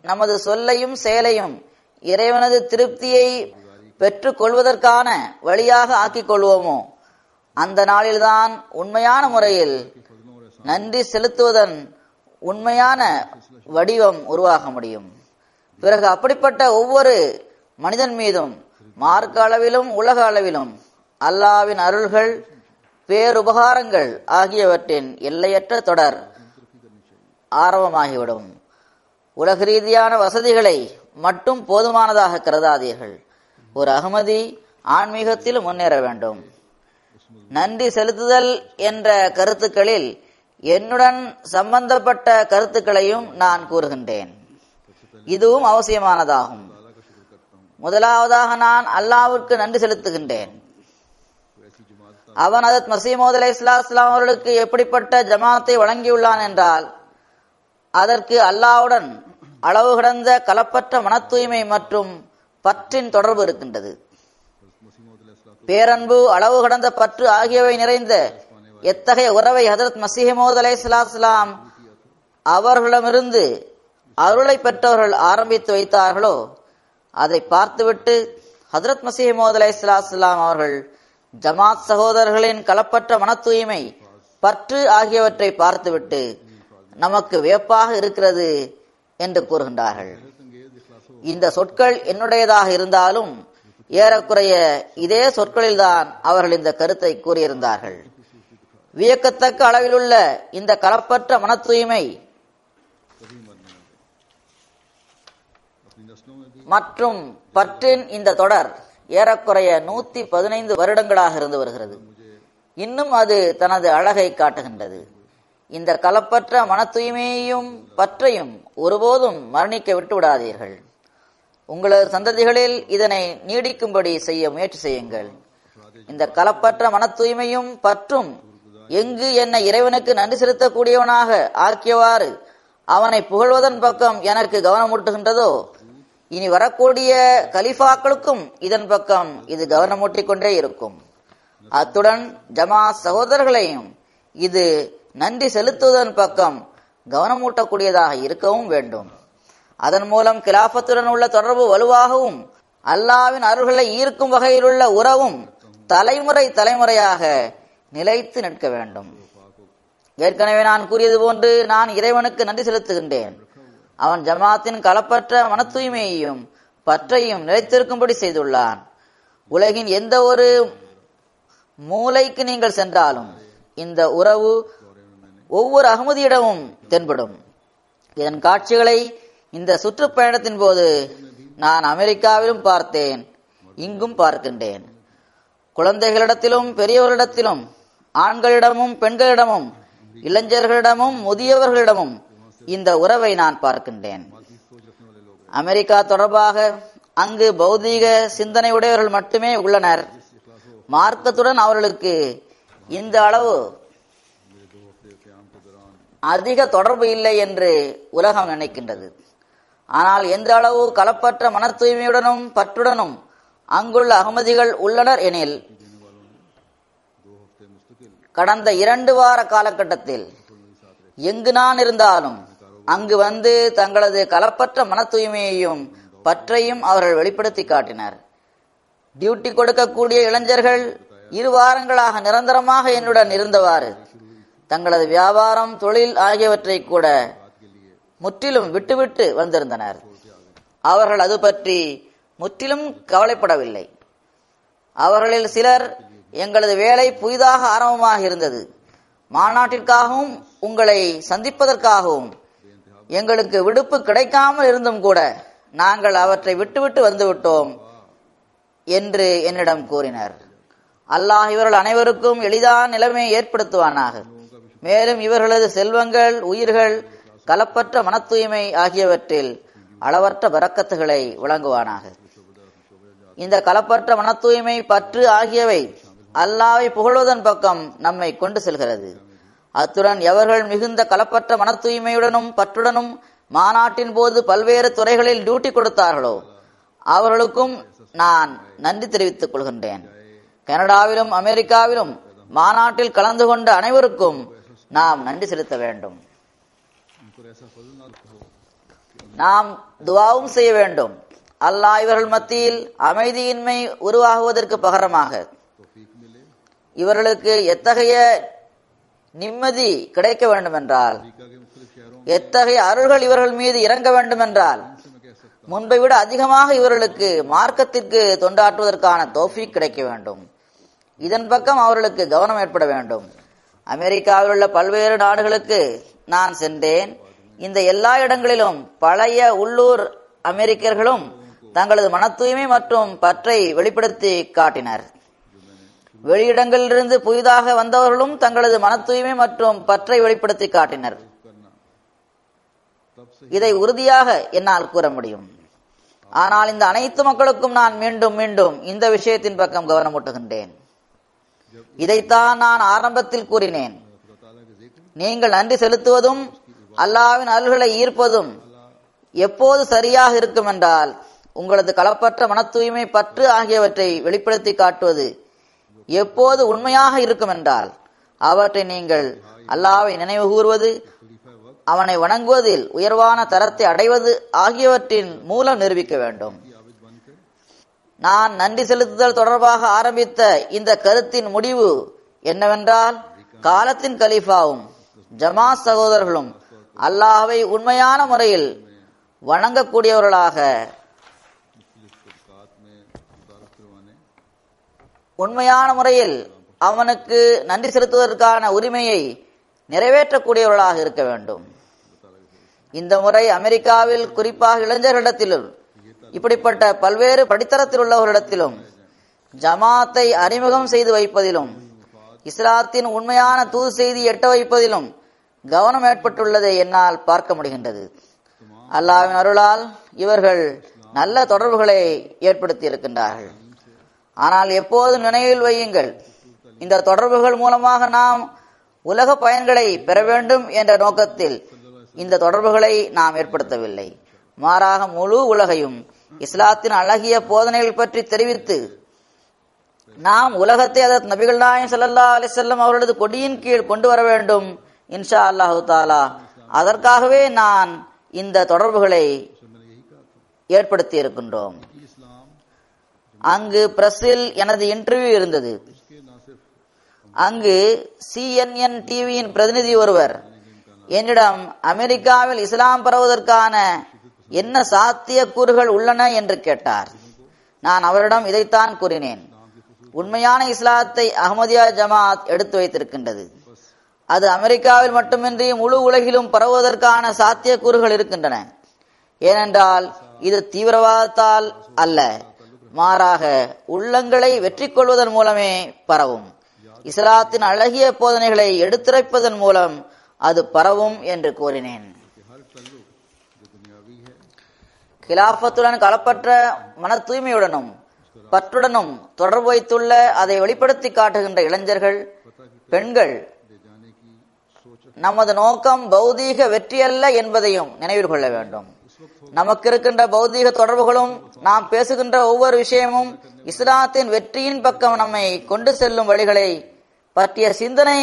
S2: நமது சொல்லையும் செயலையும் இறைவனது திருப்தியை பெற்றுக் கொள்வதற்கான வழியாக ஆக்கிக் கொள்வோமோ அந்த நாளில்தான் உண்மையான முறையில் நன்றி செலுத்துவதன் உண்மையான வடிவம் உருவாக முடியும் பிறகு அப்படிப்பட்ட ஒவ்வொரு மனிதன் மீதும் மார்க்க அளவிலும் உலக அளவிலும் அல்லாவின் அருள்கள் பேருபகாரங்கள் ஆகியவற்றின் எல்லையற்ற தொடர் ஆரம்பமாகிவிடும் உலக ரீதியான வசதிகளை மட்டும் போதுமானதாக கருதாதீர்கள் ஒரு அகமதி ஆன்மீகத்தில் முன்னேற வேண்டும் நன்றி செலுத்துதல் என்ற கருத்துக்களில் என்னுடன் சம்பந்தப்பட்ட கருத்துக்களையும் நான் கூறுகின்றேன் இதுவும் அவசியமானதாகும் முதலாவதாக நான் அல்லாவிற்கு நன்றி செலுத்துகின்றேன் அவன் அதத் மசீமோத் அலை இஸ்லாம் அவர்களுக்கு எப்படிப்பட்ட ஜமாத்தை வழங்கியுள்ளான் என்றால் அதற்கு அல்லாவுடன் அளவு கடந்த கலப்பற்ற மன தூய்மை மற்றும் பற்றின் தொடர்பு இருக்கின்றது பேரன்பு அளவு கடந்த பற்று ஆகியவை நிறைந்த எத்தகைய உறவை ஹதரத் மசீமோத் அலை இஸ்லாம் அவர்களிடமிருந்து அருளை பெற்றவர்கள் ஆரம்பித்து வைத்தார்களோ அதை பார்த்துவிட்டு ஹதரத் மசீமோத் அலை இஸ்லாம் அவர்கள் ஜமாத் சகோதரர்களின் கலப்பற்ற மன தூய்மை பற்று ஆகியவற்றை பார்த்துவிட்டு நமக்கு வியப்பாக இருக்கிறது என்று கூறுகின்றார்கள் இந்த சொற்கள் என்னுடையதாக இருந்தாலும் ஏறக்குறைய இதே சொற்களில்தான் அவர்கள் இந்த கருத்தை கூறியிருந்தார்கள் வியக்கத்தக்க அளவிலுள்ள இந்த கலப்பற்ற மன தூய்மை
S1: अपनी नस्लों में भी
S2: மற்றும் பற்றின் இந்த தொடர் ஏறக்குறைய நூத்தி பதினைந்து வருடங்களாக இருந்து வருகிறது இன்னும் அது தனது அழகை காட்டுகின்றது இந்த கலப்பற்ற மன தூய்மையையும் பற்றையும் ஒருபோதும் மரணிக்க விட்டு விடாதீர்கள் உங்களது சந்ததிகளில் இதனை நீடிக்கும்படி செய்ய முயற்சி செய்யுங்கள் இந்த கலப்பற்ற மன தூய்மையும் பற்றும் எங்கு என்னை இறைவனுக்கு நன்றி செலுத்தக்கூடியவனாக ஆக்கியவாறு அவனை புகழ்வதன் பக்கம் எனக்கு கவனமூட்டுகின்றதோ இனி வரக்கூடிய கலிஃபாக்களுக்கும் இதன் பக்கம் இது கவனமூட்டிக் கொண்டே இருக்கும் அத்துடன் ஜமா சகோதரர்களையும் இது நன்றி செலுத்துவதன் பக்கம் கவனமூட்டக்கூடியதாக இருக்கவும் வேண்டும் அதன் மூலம் கிலாபத்துடன் உள்ள தொடர்பு வலுவாகவும் அல்லாவின் அருள்களை ஈர்க்கும் வகையிலுள்ள உறவும் தலைமுறை தலைமுறையாக நிலைத்து நிற்க வேண்டும் ஏற்கனவே நான் கூறியது போன்று நான் இறைவனுக்கு நன்றி செலுத்துகின்றேன் அவன் ஜமாத்தின் களப்பற்ற மன தூய்மையையும் பற்றையும் நிலைத்திருக்கும்படி செய்துள்ளான் உலகின் எந்த ஒரு மூலைக்கு நீங்கள் சென்றாலும் இந்த உறவு ஒவ்வொரு அகமதியிடமும் தென்படும் இதன் காட்சிகளை இந்த சுற்றுப்பயணத்தின் போது நான் அமெரிக்காவிலும் பார்த்தேன் இங்கும் பார்க்கின்றேன் குழந்தைகளிடத்திலும் பெரியவர்களிடத்திலும் ஆண்களிடமும் பெண்களிடமும் இளைஞர்களிடமும் முதியவர்களிடமும் இந்த உறவை நான் பார்க்கின்றேன் அமெரிக்கா தொடர்பாக அங்கு பௌதீக சிந்தனை உடையவர்கள் மட்டுமே உள்ளனர் மார்க்கத்துடன் அவர்களுக்கு இந்த அளவு அதிக தொடர்பு இல்லை என்று உலகம் நினைக்கின்றது ஆனால் எந்த அளவு கலப்பற்ற மன தூய்மையுடனும் பற்றுடனும் அங்குள்ள அகமதிகள் உள்ளனர் எனில் கடந்த இரண்டு வார காலகட்டத்தில் எங்கு நான் இருந்தாலும் அங்கு வந்து தங்களது கலப்பற்ற மன தூய்மையையும் பற்றையும் அவர்கள் வெளிப்படுத்தி காட்டினர் டியூட்டி கொடுக்கக்கூடிய இளைஞர்கள் இரு வாரங்களாக நிரந்தரமாக என்னுடன் இருந்தவாறு தங்களது வியாபாரம் தொழில் ஆகியவற்றை கூட முற்றிலும் விட்டுவிட்டு வந்திருந்தனர் அவர்கள் அது பற்றி முற்றிலும் கவலைப்படவில்லை அவர்களில் சிலர் எங்களது வேலை புதிதாக ஆரம்பமாக இருந்தது மாநாட்டிற்காகவும் உங்களை சந்திப்பதற்காகவும் எங்களுக்கு விடுப்பு கிடைக்காமல் இருந்தும் கூட நாங்கள் அவற்றை விட்டுவிட்டு வந்துவிட்டோம் என்று என்னிடம் கூறினர் அல்லாஹ் இவர்கள் அனைவருக்கும் எளிதான நிலைமையை ஏற்படுத்துவானாக மேலும் இவர்களது செல்வங்கள் உயிர்கள் கலப்பற்ற மன தூய்மை ஆகியவற்றில் அளவற்ற பறக்கத்துகளை வழங்குவானாக இந்த கலப்பற்ற மன தூய்மை பற்று ஆகியவை அல்லாவை புகழ்வதன் பக்கம் நம்மை கொண்டு செல்கிறது அத்துடன் எவர்கள் மிகுந்த கலப்பற்ற மன தூய்மையுடனும் பற்றுடனும் மாநாட்டின் போது பல்வேறு துறைகளில் டியூட்டி கொடுத்தார்களோ அவர்களுக்கும் நான் நன்றி தெரிவித்துக் கொள்கின்றேன் கனடாவிலும் அமெரிக்காவிலும் மாநாட்டில் கலந்து கொண்ட அனைவருக்கும் நாம் நன்றி செலுத்த வேண்டும்
S1: उन पर ऐसा फजल ना हो कि
S2: நாம் துவாவும் செய்ய வேண்டும் அல்லாஹ் இவர்கள் மத்தியில் அமைதியின்மை உருவாகுவதற்கு பகரமாக
S1: तौफीक मिले
S2: இவர்களுக்கு எத்தகைய நிம்மதி கிடைக்க வேண்டும் என்றால்
S1: अमेरिका के मुख्तलिफ शहरों
S2: எத்தகைய அருள்கள் இவர்கள் மீது இறங்க வேண்டும் என்றால்
S1: से मैं कह सकता
S2: முன்பை விட அதிகமாக இவர்களுக்கு மார்க்கத்திற்கு தொண்டாற்றுவதற்கான தோஃபீக் கிடைக்க வேண்டும் இதன் பக்கம் அவர்களுக்கு கவனம் ஏற்பட வேண்டும் அமெரிக்காவில் உள்ள பல்வேறு நாடுகளுக்கு நான் சென்றேன் இந்த எல்லா இடங்களிலும் பழைய உள்ளூர் அமெரிக்கர்களும் தங்களது மன தூய்மை மற்றும் பற்றை வெளிப்படுத்தி காட்டினர் வெளியிடங்களிலிருந்து புதிதாக வந்தவர்களும் தங்களது மன தூய்மை மற்றும் பற்றை வெளிப்படுத்தி காட்டினர்
S1: करना तब से
S2: இதை உறுதியாக என்னால் கூற முடியும் ஆனால் இந்த அனைத்து மக்களுக்கும் நான் மீண்டும் மீண்டும் இந்த விஷயத்தின் பக்கம் கவனமூட்டுகின்றேன் இதைத்தான் நான் ஆரம்பத்தில் கூறினேன்
S1: खुदा ताला के जिक्र
S2: நீங்கள் நன்றி செலுத்துவதும் அல்லாவின் அருள்களை ஈர்ப்பதும் எப்போது சரியாக இருக்கும் என்றால் உங்களது களப்பற்ற மன தூய்மை பற்று ஆகியவற்றை வெளிப்படுத்தி காட்டுவது எப்போது உண்மையாக இருக்கும் என்றால் அவற்றை நீங்கள் அல்லாவை நினைவு கூறுவது
S1: खलीफा वक्त
S2: அவனை வணங்குவதில் உயர்வான தரத்தை அடைவது ஆகியவற்றின் மூலம் நிரூபிக்க வேண்டும்
S1: की आबिद बनकर
S2: நான் நன்றி செலுத்துதல் தொடர்பாக ஆரம்பித்த இந்த கருத்தின் முடிவு என்னவென்றால் காலத்தின் கலீஃபாவும் ஜமாத் சகோதரர்களும் அல்லாஹ்வை உண்மையான முறையில் வணங்கக்கூடியவர்களாக
S1: मुख्तलिफ तबकात में मुतारफ करवाने
S2: உண்மையான முறையில் அவனுக்கு நன்றி செலுத்துவதற்கான உரிமையை நிறைவேற்றக்கூடியவர்களாக இருக்க வேண்டும் இந்த முறை அமெரிக்காவில் குறிப்பாக இளைஞர்களிடத்திலும் இப்படிப்பட்ட பல்வேறு படித்தரத்தில் உள்ளவர்களிடத்திலும் ஜமாத்தை அறிமுகம் செய்து வைப்பதிலும் இஸ்லாத்தின் உண்மையான தூது செய்தி எட்ட வைப்பதிலும் கவனம் ஏற்பட்டுள்ளதை என்னால் பார்க்க முடிகின்றது அல்லாஹ்வின் அருளால் இவர்கள் நல்ல தொடர்புகளை ஏற்படுத்தி இருக்கின்றார்கள் ஆனால் எப்போதும் நினைவில் வையுங்கள் இந்த தொடர்புகள் மூலமாக நாம் உலக பயன்களை பெற வேண்டும் என்ற நோக்கத்தில் இந்த தொடர்புகளை நாம் ஏற்படுத்தவில்லை மாறாக முழு உலகையும் இஸ்லாத்தின் அழகிய போதனைகள் பற்றி தெரிவித்து நாம் உலகத்தை அதற்கு நபிகள் நாயம் ஸல்லல்லாஹு அலைஹி வஸல்லம் அவர்களது கொடியின் கீழ் கொண்டு வர வேண்டும் இன்ஷா அல்லாஹு தாலா அதற்காகவே நான் இந்த தொடர்புகளை
S1: सर मैंने यही कहा था
S2: ஏற்படுத்தி இருக்கின்றோம்
S1: कि इस्लाम
S2: அங்கு பிரஸில் எனது இன்டர்வியூ இருந்தது
S1: उसके ना सिर्फ
S2: அங்கு சிஎன்என் டிவியின் பிரதிநிதி ஒருவர் என்னிடம் அமெரிக்காவில் இஸ்லாம் பரவுவதற்கான என்ன சாத்திய கூறுகள் உள்ளன என்று கேட்டார் நான் அவரிடம் இதைத்தான் கூறினேன் உண்மையான இஸ்லாத்தை அகமதியா ஜமாத் எடுத்து வைத்திருக்கின்றது அது அமெரிக்காவில் மட்டுமின்றி முழு உலகிலும் பரவுவதற்கான சாத்தியக்கூறுகள் இருக்கின்றன ஏனென்றால் இது தீவிரவாதத்தால் அல்ல மாறாக உள்ளங்களை வெற்றி கொள்வதன் மூலமே பரவும் இஸ்லாத்தின் அழகிய போதனைகளை எடுத்துரைப்பதன் மூலம் அது பரவும் என்று கூறினேன்
S1: कि हर तल्लुक जो दुनियावी है
S2: கிலாபத்துடன் களப்பற்ற மன தூய்மையுடனும் பற்றுடனும் தொடர்பு வைத்துள்ள அதை வெளிப்படுத்தி காட்டுகின்ற இளைஞர்கள் பெண்கள்
S1: ले जाने की सोच
S2: நமது நோக்கம் பௌதீக வெற்றி அல்ல என்பதையும் நினைவில் கொள்ள வேண்டும் நமக்கு இருக்கின்ற பௌதீக தொடர்புகளும் நாம் பேசுகின்ற ஒவ்வொரு விஷயமும் இஸ்லாத்தின் வெற்றியின் பக்கம் நம்மை கொண்டு செல்லும் வழிகளை பற்றிய சிந்தனை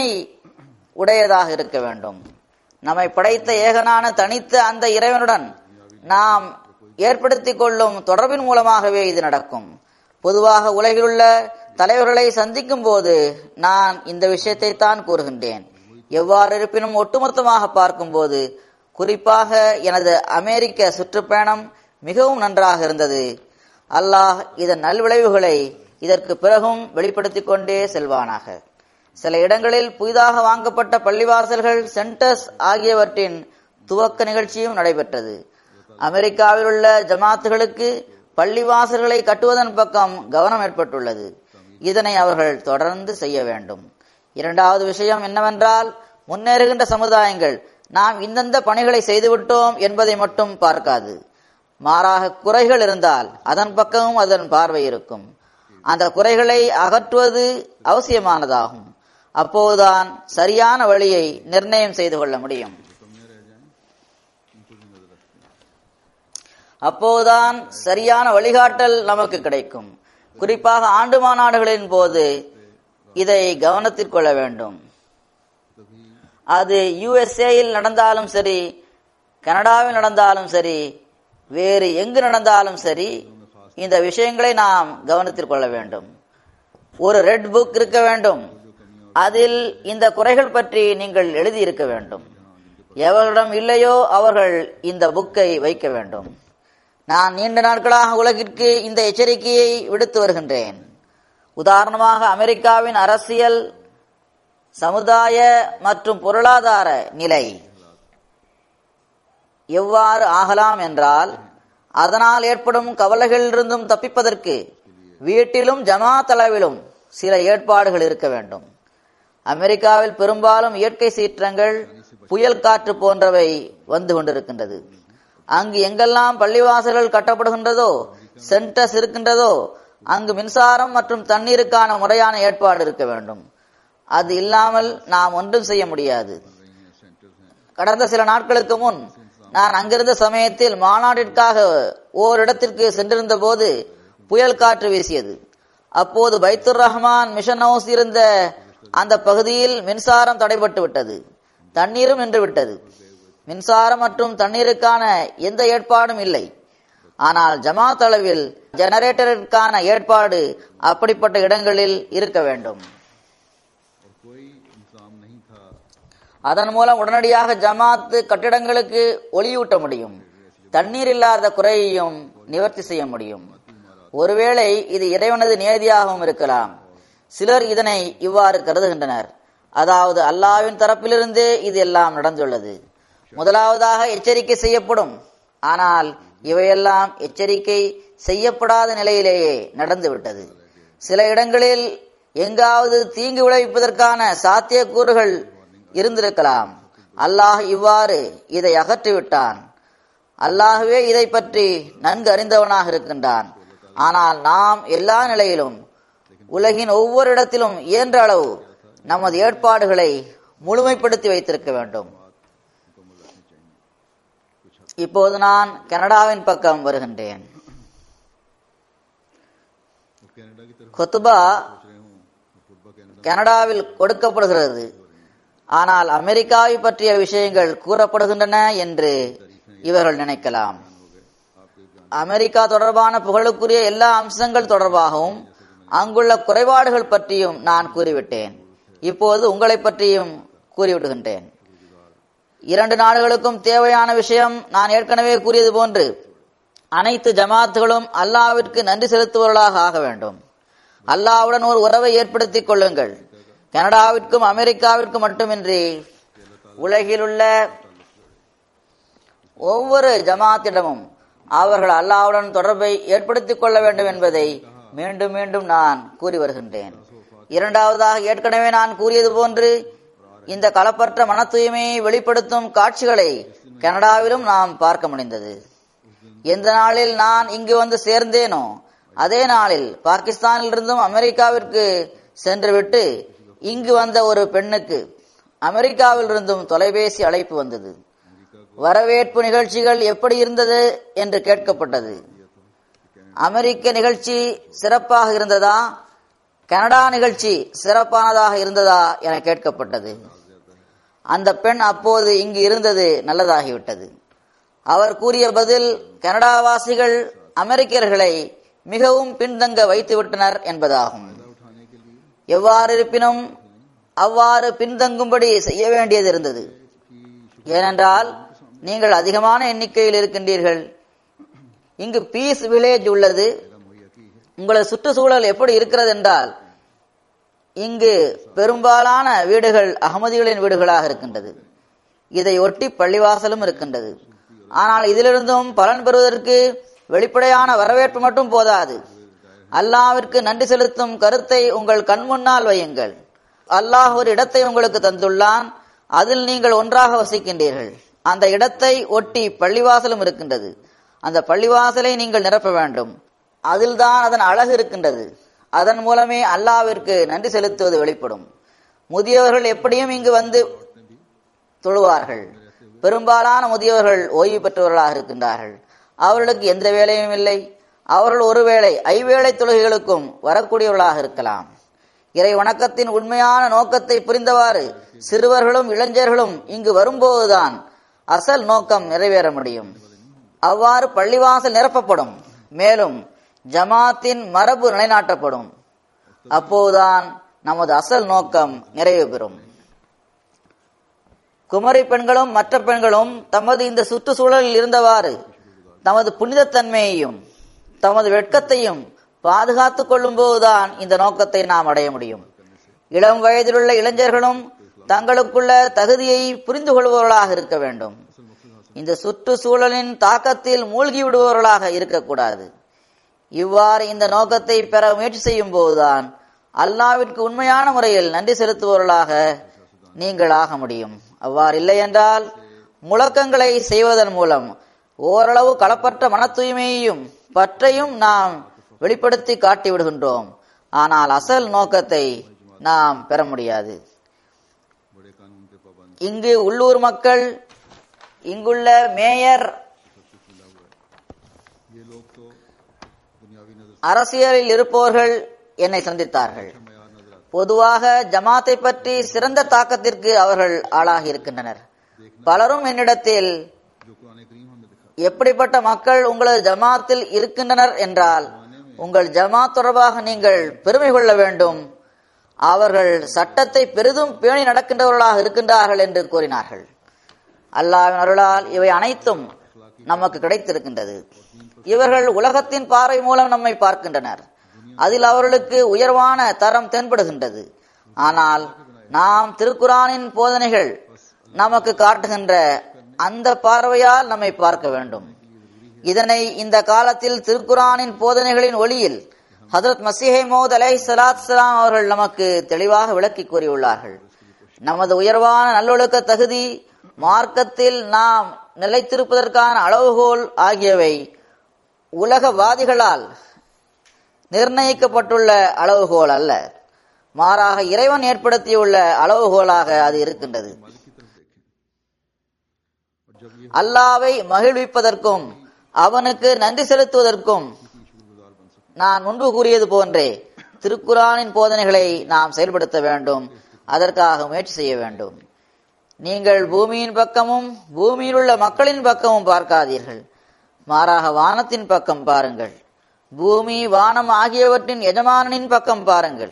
S2: உடையதாக இருக்க வேண்டும் நம்மை படைத்த ஏகனான தனித்த அந்த இறைவனுடன் நாம் ஏற்படுத்திக் கொள்ளும் தொடர்பின் மூலமாகவே இது நடக்கும் பொதுவாக உலகிலுள்ள தலைவர்களை சந்திக்கும் போது நான் இந்த விஷயத்தை தான் கூறுகின்றேன் எவ்வாறு இருப்பினும் ஒட்டுமொத்தமாக பார்க்கும்போது குறிப்பாக எனது அமெரிக்க சுற்றுப்பயணம் மிகவும் நன்றாக இருந்தது அல்லாஹ் இதன் நல்விளைவுகளை இதற்கு பிறகும் வெளிப்படுத்திக் கொண்டே செல்வானாக சில இடங்களில் புதிதாக வாங்கப்பட்ட பள்ளிவாசல்கள் சென்டர்ஸ் ஆகியவற்றின் துவக்க நிகழ்ச்சியும் நடைபெற்றது அமெரிக்காவில் உள்ள ஜமாத்துகளுக்கு பள்ளிவாசல்களை கட்டுவதன் பக்கம் கவனம் ஏற்பட்டுள்ளது இதனை அவர்கள் தொடர்ந்து செய்ய வேண்டும் இரண்டாவது விஷயம் என்னவென்றால் முன்னேறுகின்ற சமுதாயங்கள் நாம் இந்தந்த பணிகளை செய்துவிட்டோம் என்பதை மட்டும் பார்க்காது மாறாக குறைகள் இருந்தால் அதன் பக்கமும் அதன் பார்வை இருக்கும் அந்த குறைகளை அகற்றுவது அவசியமானதாகும் அப்போதுதான் சரியான வழியை நிர்ணயம் செய்து கொள்ள முடியும் அப்போதுதான் சரியான வழிகாட்டல் நமக்கு கிடைக்கும் குறிப்பாக ஆண்டு மாநாடுகளின் போது இதை கவனத்தில் கொள்ள வேண்டும் அது யுஎஸ்ஏயில் நடந்தாலும் சரி கனடாவில் நடந்தாலும் சரி வேறு எங்கு நடந்தாலும் சரி இந்த விஷயங்களை நாம் கவனத்தில் கொள்ள வேண்டும் ஒரு ரெட் புக் இருக்க வேண்டும் அதில் இந்த குறைகள் பற்றி நீங்கள் எழுதியிருக்க வேண்டும் எவர்களிடம் இல்லையோ அவர்கள் இந்த புக்கை வைக்க வேண்டும் நான் நீண்ட நாட்களாக உலகிற்கு இந்த எச்சரிக்கையை விடுத்து வருகின்றேன் உதாரணமாக அமெரிக்காவின் அரசியல் சமுதாய மற்றும் பொருளாதார நிலை எவ்வாறு ஆகலாம் என்றால் அதனால் ஏற்படும் கவலைகளிலிருந்தும் தப்பிப்பதற்கு வீட்டிலும் ஜமாத் அளவிலும் சில ஏற்பாடுகள் இருக்க வேண்டும் அமெரிக்காவில் பெரும்பாலும் இயற்கை சீற்றங்கள் புயல் காற்று போன்றவை வந்து கொண்டிருக்கின்றது அங்கு எங்கெல்லாம் பள்ளிவாசல்கள் கட்டப்படுகின்றதோ சென்டர்ஸ் இருக்கின்றதோ அங்கு மின்சாரம் மற்றும் தண்ணீருக்கான முறையான ஏற்பாடு இருக்க வேண்டும் அது இல்லாமல் நாம் ஒன்றும் செய்ய முடியாது கடந்த சில நாட்களுக்கு முன் நான் அங்கிருந்த சமயத்தில் மாநாட்டிற்காக ஓரிடத்திற்கு சென்றிருந்த போது புயல் காற்று வீசியது அப்போது பைத்துர் ரஹ்மான் மிஷன் ஹவுஸ் இருந்த அந்த பகுதியில் மின்சாரம் தடைபட்டு விட்டது தண்ணீரும் நின்று விட்டது மின்சாரம் மற்றும் தண்ணீருக்கான எந்த ஏற்பாடும் இல்லை ஆனால் ஜமாத் அளவில் ஜெனரேட்டருக்கான ஏற்பாடு அப்படிப்பட்ட இடங்களில் இருக்க வேண்டும்
S1: और कोई इंतजाम नहीं था
S2: அதன் மூலம் உடனடியாக ஜமாத் கட்டிடங்களுக்கு ஒளியூட்ட முடியும் தண்ணீர் இல்லாத குறையையும் நிவர்த்தி செய்ய முடியும் ஒருவேளை இது இறைவனது நியதியாகவும் இருக்கலாம் சிலர் இதனை இவ்வாறு கருதுகின்றனர் அதாவது அல்லாவின் தரப்பிலிருந்தே இது எல்லாம் நடந்துள்ளது முதலாவதாக எச்சரிக்கை செய்யப்படும் ஆனால் இவையெல்லாம் எச்சரிக்கை செய்யப்படாத நிலையிலேயே நடந்துவிட்டது சில இடங்களில் எங்காவது தீங்கு விளைவிப்பதற்கான சாத்தியக்கூறுகள் இருந்திருக்கலாம் அல்லாஹ் இவ்வாறு இதை அகற்றிவிட்டான் அல்லாஹ்வே இதை பற்றி நன்கு அறிந்தவனாக இருக்கின்றான் ஆனால் நாம் எல்லா நிலையிலும் உலகின் ஒவ்வொரு இடத்திலும் இயன்ற அளவு நமது ஏற்பாடுகளை முழுமைப்படுத்தி வைத்திருக்க வேண்டும் இப்போது நான் கனடாவின் பக்கம் வருகின்றேன்
S1: और कनाडा की तरफ
S2: கொத்துபா
S1: सोच रहे हूँ फुटबॉल कनाडा
S2: கனடாவில் கொடுக்கப்படுகிறது ஆனால் அமெரிக்காவை பற்றிய விஷயங்கள் கூறப்படுகின்றன என்று இவர்கள் நினைக்கலாம் அமெரிக்கா தொடர்பான புகழுக்குரிய எல்லா அம்சங்கள் தொடர்பாகவும் அங்குள்ள குறைபாடுகள் பற்றியும் நான் கூறிவிட்டேன் இப்போது உங்களை பற்றியும் கூறிவிடுகின்றேன் இரண்டு நாடுகளுக்கும் தேவையான விஷயம் நான் ஏற்கனவே கூறியது போன்று அனைத்து ஜமாத்துகளும் அல்லாவிற்கு நன்றி செலுத்துபவர்களாக ஆக வேண்டும் அல்லாவுடன் ஒரு உறவை ஏற்படுத்திக் கொள்ளுங்கள் கனடாவிற்கும் அமெரிக்காவிற்கும் மட்டுமின்றி உலகிலுள்ள ஒவ்வொரு ஜமாத்திடமும் அவர்கள் அல்லாவுடன் தொடர்பை ஏற்படுத்திக் கொள்ள வேண்டும் என்பதை மீண்டும் மீண்டும் நான் கூறி வருகின்றேன் இரண்டாவதாக ஏற்கனவே நான் கூறியது போன்று இந்த களப்பற்ற மன தூய்மையை வெளிப்படுத்தும் காட்சிகளை கனடாவிலும் நாம் பார்க்க முடிந்தது எந்த நாளில் நான் இங்கு வந்து சேர்ந்தேனோ அதே நாளில் பாகிஸ்தானிலிருந்தும் அமெரிக்காவிற்கு சென்றுவிட்டு இங்கு வந்த ஒரு பெண்ணுக்கு அமெரிக்காவிலிருந்தும் தொலைபேசி அழைப்பு வந்தது வரவேற்பு நிகழ்ச்சிகள் எப்படி இருந்தது என்று கேட்கப்பட்டது அமெரிக்க நிகழ்ச்சி சிறப்பாக இருந்ததா கனடா நிகழ்ச்சி சிறப்பானதாக இருந்ததா என கேட்கப்பட்டது அந்த பெண் அப்போது இங்கு இருந்தது நல்லதாகிவிட்டது அவர் கூறிய பதில் கனடாவாசிகள் அமெரிக்கர்களை மிகவும் பின்தங்க வைத்துவிட்டனர் என்பதாகும்
S1: उठाने के लिए
S2: எவ்வாறு இருப்பினும் அவ்வாறு பின்தங்கும்படி செய்ய வேண்டியது இருந்தது ஏனென்றால் நீங்கள் அதிகமான எண்ணிக்கையில் இருக்கின்றீர்கள் இங்கு பீஸ் வில்லேஜ் உள்ளது உங்களது சுற்றுச்சூழல் எப்படி இருக்கிறது என்றால் இங்கு பெரும்பாலான வீடுகள் அகமதிகளின் வீடுகளாக இருக்கின்றது இதை ஒட்டி பள்ளிவாசலும் இருக்கின்றது ஆனால் இதிலிருந்தும் பலன் பெறுவதற்கு வெளிப்படையான வரவேற்பு மட்டும் போதாது அல்லாவிற்கு நன்றி செலுத்தும் கருத்தை உங்கள் கண் முன்னால் வையுங்கள் அல்லாஹ் ஒரு இடத்தை உங்களுக்கு தந்துள்ளான் அதில் நீங்கள் ஒன்றாக வசிக்கின்றீர்கள் அந்த இடத்தை ஒட்டி பள்ளிவாசலும் இருக்கின்றது அந்த பள்ளிவாசலை நீங்கள் நிரப்ப வேண்டும் அதில்தான் அதன் அழகு இருக்கின்றது அதன் மூலமே அல்லாவிற்கு நன்றி செலுத்துவது வெளிப்படும் முதியவர்கள் எப்படியும் இங்கு வந்து தொழுவார்கள் பெரும்பாலான முதியவர்கள் ஓய்வு பெற்றவர்களாக இருக்கின்றார்கள் அவர்களுக்கு எந்த வேலையும் இல்லை அவர்கள் ஒருவேளை ஐவேளை தொழுகைகளுக்கும் வரக்கூடியவர்களாக இருக்கலாம் இறை வணக்கத்தின் உண்மையான நோக்கத்தை புரிந்தவாறு சிறுவர்களும் இளைஞர்களும் இங்கு வரும்போதுதான் அசல் நோக்கம் நிறைவேற முடியும் அவ்வாறு பள்ளிவாசல் நிரப்பப்படும் மேலும் ஜமாத்தின் மரபு நிலைநாட்டப்படும் அப்போதுதான் நமது அசல் நோக்கம் நிறைவு பெறும் குமரி பெண்களும் மற்ற பெண்களும் தமது இந்த சுற்றுச்சூழலில் இருந்தவாறு தமது புனிதத்தன்மையையும் தமது வெட்கத்தையும் பாதுகாத்துக் கொள்ளும் போதுதான் இந்த நோக்கத்தை நாம் அடைய முடியும் இளம் வயதிலுள்ள இளைஞர்களும் தங்களுக்குள்ள தகுதியை புரிந்து கொள்பவர்களாக இருக்க வேண்டும் இந்த சுற்றுச்சூழலின் தாக்கத்தில் மூழ்கி விடுபவர்களாக இருக்கக்கூடாது இவ்வாறு இந்த நோக்கத்தை பெற முயற்சி செய்யும் போதுதான் அல்லாவிற்கு உண்மையான முறையில் நன்றி செலுத்துபவர்களாக நீங்கள் ஆக முடியும் அவ்வாறு இல்லை என்றால் முழக்கங்களை செய்வதன் மூலம் ஓரளவு களப்பற்ற மன தூய்மையையும் பற்றையும் நாம் வெளிப்படுத்தி காட்டி விடுகின்றோம் ஆனால் அசல் நோக்கத்தை நாம் பெற முடியாது
S1: बड़े कानून के पाबंद
S2: இங்கு உள்ளூர் மக்கள் இங்குள்ள மேயர்
S1: ये लोग तो दुनियावी नजर
S2: அரசியலில் இருப்பவர்கள் என்னை சந்தித்தார்கள்
S1: से मैार नजर आते
S2: பொதுவாக ஜமாத்தை பற்றி சிறந்த தாக்கத்திற்கு அவர்கள் ஆளாகி இருக்கின்றனர் பலரும் என்னிடத்தில்
S1: जो कुरान करीम हमें दिखा
S2: எப்படிப்பட்ட மக்கள் உங்களது ஜமாத்தில் இருக்கின்றனர் என்றால் உங்கள் ஜமாத் தொடர்பாக நீங்கள் பெருமை கொள்ள வேண்டும் அவர்கள் சட்டத்தை பெரிதும் பேணி நடக்கின்றவர்களாக இருக்கின்றார்கள் என்று கூறினார்கள் அல்லாஹ்வின் அருளால் இவை அனைத்தும் நமக்கு கிடைத்திருக்கின்றது இவர்கள் உலகத்தின் பார்வை மூலம் நம்மை பார்க்கின்றனர் அதில் அவர்களுக்கு உயர்வான தரம் தென்படுகின்றது ஆனால் நாம் திருக்குரானின் போதனைகள் நமக்கு காட்டுகின்ற அந்த பார்வையால் நம்மை பார்க்க வேண்டும் இதனை இந்த காலத்தில் திருக்குரானின் போதனைகளின் ஒளியில் ஹதரத் மசீஹை மோத் அலை சலாத் சலாம் அவர்கள் நமக்கு தெளிவாக விளக்கி கூறியுள்ளார்கள் நமது உயர்வான நல்லொழுக்க தகுதி மார்க்கத்தில் நாம் நிலைத்திருப்பதற்கான அளவுகோல் ஆகியவை உலகவாதிகளால் நிர்ணயிக்கப்பட்டுள்ள அளவுகோல் அல்ல மாறாக இறைவன் ஏற்படுத்தியுள்ள அளவுகோலாக அது இருக்கின்றது அல்லாவை மகிழ்விப்பதற்கும் அவனுக்கு நன்றி செலுத்துவதற்கும் நான் முன்பு கூறியது போன்றே திருக்குரானின் போதனைகளை நாம் செயல்படுத்த வேண்டும் அதற்காக முயற்சி செய்ய வேண்டும் நீங்கள் பூமியின் பக்கமும் பூமியில் உள்ள மக்களின் பக்கமும் பார்க்காதீர்கள் மாறாக வானத்தின் பக்கம் பாருங்கள் பூமி வானம் ஆகியவற்றின் எஜமானனின் பக்கம் பாருங்கள்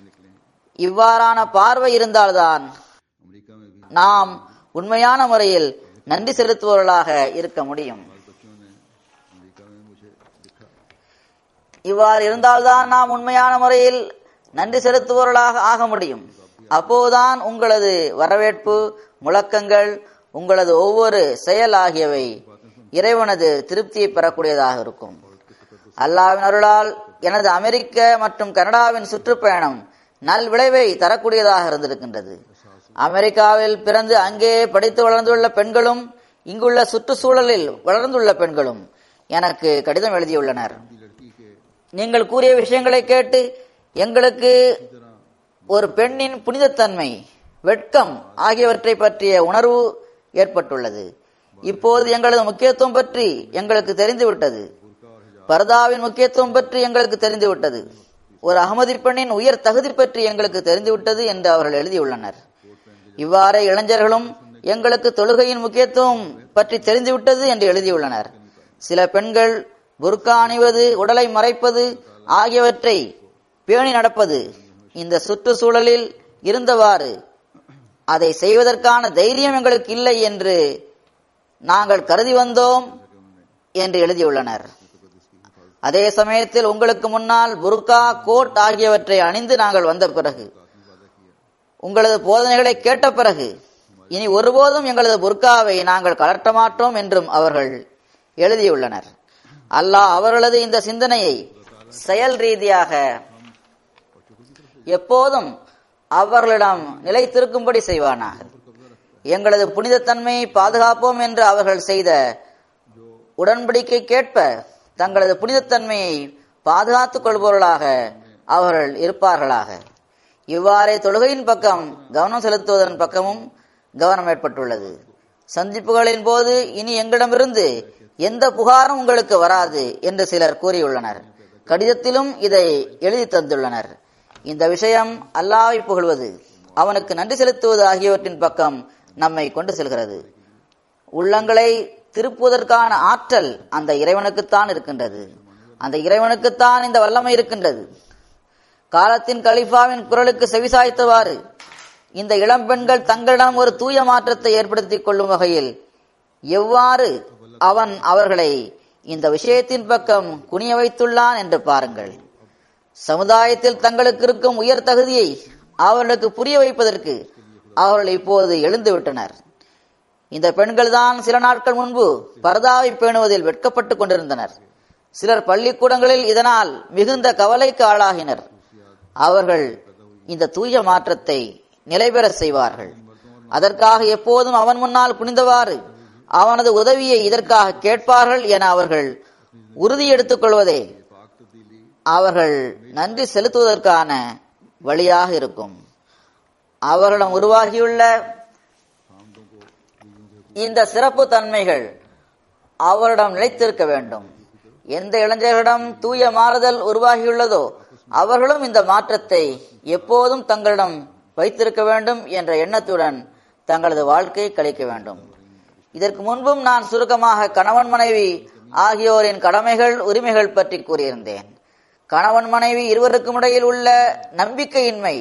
S2: இவ்வாறான பார்வை இருந்தால்தான்
S1: अमेरिका में भी
S2: நாம் உண்மையான முறையில் நன்றி செலுத்துபவர்களாக இருக்க முடியும்
S1: बच्चों ने अमेरिका में मुझे दिखा
S2: இவ்வாறு இருந்தால்தான் நாம் உண்மையான முறையில் நன்றி செலுத்துபவர்களாக ஆக முடியும் அப்போதுதான் உங்களது வரவேற்பு முழக்கங்கள் உங்களது ஒவ்வொரு செயல் ஆகியவை இறைவனது திருப்தியை பெறக்கூடியதாக இருக்கும் அல்லாவின் அருளால் எனது அமெரிக்க மற்றும் கனடாவின் சுற்றுப்பயணம் நல் விளைவை தரக்கூடியதாக இருந்திருக்கின்றது அமெரிக்காவில் பிறந்து அங்கே படித்து வளர்ந்துள்ள பெண்களும் இங்குள்ள சுற்றுச்சூழலில் வளர்ந்துள்ள பெண்களும் எனக்கு கடிதம் எழுதியுள்ளனர்
S1: लड़की के
S2: நீங்கள் கூறிய விஷயங்களை கேட்டு எங்களுக்கு ஒரு பெண்ணின் புனிதத்தன்மை வெட்கம் ஆகியவற்றை பற்றிய உணர்வு ஏற்பட்டுள்ளது இப்போது எங்களது முக்கியத்துவம் பற்றி எங்களுக்கு தெரிந்துவிட்டது பர்தாவின் முக்கியத்துவம் பற்றி எங்களுக்கு தெரிந்துவிட்டது ஒரு அகமதி பெண்ணின் உயர் தகுதி பற்றி எங்களுக்கு தெரிந்துவிட்டது என்று அவர்கள் எழுதியுள்ளனர் இவ்வாறே இளைஞர்களும் எங்களுக்கு தொழுகையின் முக்கியத்துவம் பற்றி தெரிந்துவிட்டது என்று எழுதியுள்ளனர் சில பெண்கள் புர்கா அணிவது உடலை மறைப்பது ஆகியவற்றை பேணி நடப்பது இந்த சுற்றுச்சூழலில் இருந்தவாறு அதை செய்வதற்கான தைரியம் எங்களுக்கு இல்லை என்று நாங்கள் கருதி வந்தோம் என்று எழுதியுள்ளனர் அதே சமயத்தில் உங்களுக்கு முன்னால் புர்கா கோட் ஆகியவற்றை அணிந்து நாங்கள் வந்த பிறகு உங்களது போதனைகளை கேட்ட பிறகு இனி ஒருபோதும் எங்களது புர்காவை நாங்கள் கலட்ட மாட்டோம் என்றும் அவர்கள் எழுதியுள்ளனர் அல்லாஹ் அவர்களது இந்த சிந்தனையை செயல் ரீதியாக எப்போதும் அவர்களிடம் நிலைத்திருக்கும்படி செய்வானாக எங்களது புனிதத்தன்மையை பாதுகாப்போம் என்று அவர்கள் செய்த உடன்படிக்கை கேட்ப தங்களது புனிதத்தன்மையை பாதுகாத்துக் கொள்பவர்களாக அவர்கள் இருப்பார்களாக இவ்வாறே தொழுகையின் பக்கம் கவனம் செலுத்துவதன் பக்கமும் கவனம் ஏற்பட்டுள்ளது சந்திப்புகளின் போது இனி எங்களிடமிருந்து எந்த புகாரும் உங்களுக்கு வராது என்று சிலர் கூறியுள்ளனர் கடிதத்திலும் இதை எழுதி தந்துள்ளனர் இந்த விஷயம் அல்லாவை புகழ்வது அவனுக்கு நன்றி செலுத்துவது ஆகியவற்றின் பக்கம் நம்மை கொண்டு செல்கிறது உள்ளங்களை திருப்புவதற்கான ஆற்றல் அந்த இறைவனுக்குத்தான் இருக்கின்றது அந்த இறைவனுக்குத்தான் இந்த வல்லமை இருக்கின்றது காலத்தின் கலிஃபாவின் குரலுக்கு செவிசாய்த்தவாறு இந்த இளம்பெண்கள் தங்களிடம் ஒரு தூய மாற்றத்தை ஏற்படுத்திக் கொள்ளும் வகையில் எவ்வாறு அவன் அவர்களை இந்த விஷயத்தின் பக்கம் குனிய வைத்துள்ளான் என்று பாருங்கள் சமுதாயத்தில் தங்களுக்கு இருக்கும் உயர் தகுதியை அவர்களுக்கு புரிய வைப்பதற்கு அவர்கள் இப்போது எழுந்து விட்டனர் இந்த பெண்கள் தான் சில நாட்கள் முன்பு பரதாவை பேணுவதில் வெட்கப்பட்டுக் கொண்டிருந்தனர் சிலர் பள்ளிக்கூடங்களில் இதனால் மிகுந்த கவலைக்கு ஆளாகினர் அவர்கள் இந்த தூய மாற்றத்தை நிலைபெற செய்வார்கள் அதற்காக எப்போதும் அவன் முன்னால் குனிந்தவாறு அவனது உதவியை இதற்காக கேட்பார்கள் என அவர்கள் உறுதி எடுத்துக் கொள்வதே அவர்கள் நன்றி செலுத்துவதற்கான வழியாக இருக்கும் அவர்களிடம் உருவாகியுள்ள இந்த சிறப்பு தன்மைகள் அவரிடம் நிலைத்திருக்க வேண்டும் எந்த இளைஞர்களிடம் தூய மாறுதல் உருவாகியுள்ளதோ அவர்களும் இந்த மாற்றத்தை எப்போதும் தங்களிடம் வைத்திருக்க வேண்டும் என்ற எண்ணத்துடன் தங்களது வாழ்க்கையை கழிக்க வேண்டும் இதற்கு முன்பும் நான் சுருக்கமாக கணவன் மனைவி ஆகியோரின் கடமைகள் உரிமைகள் பற்றி கூறியிருந்தேன் கணவன் மனைவி இருவருக்கும் இடையில் உள்ள நம்பிக்கையின்மை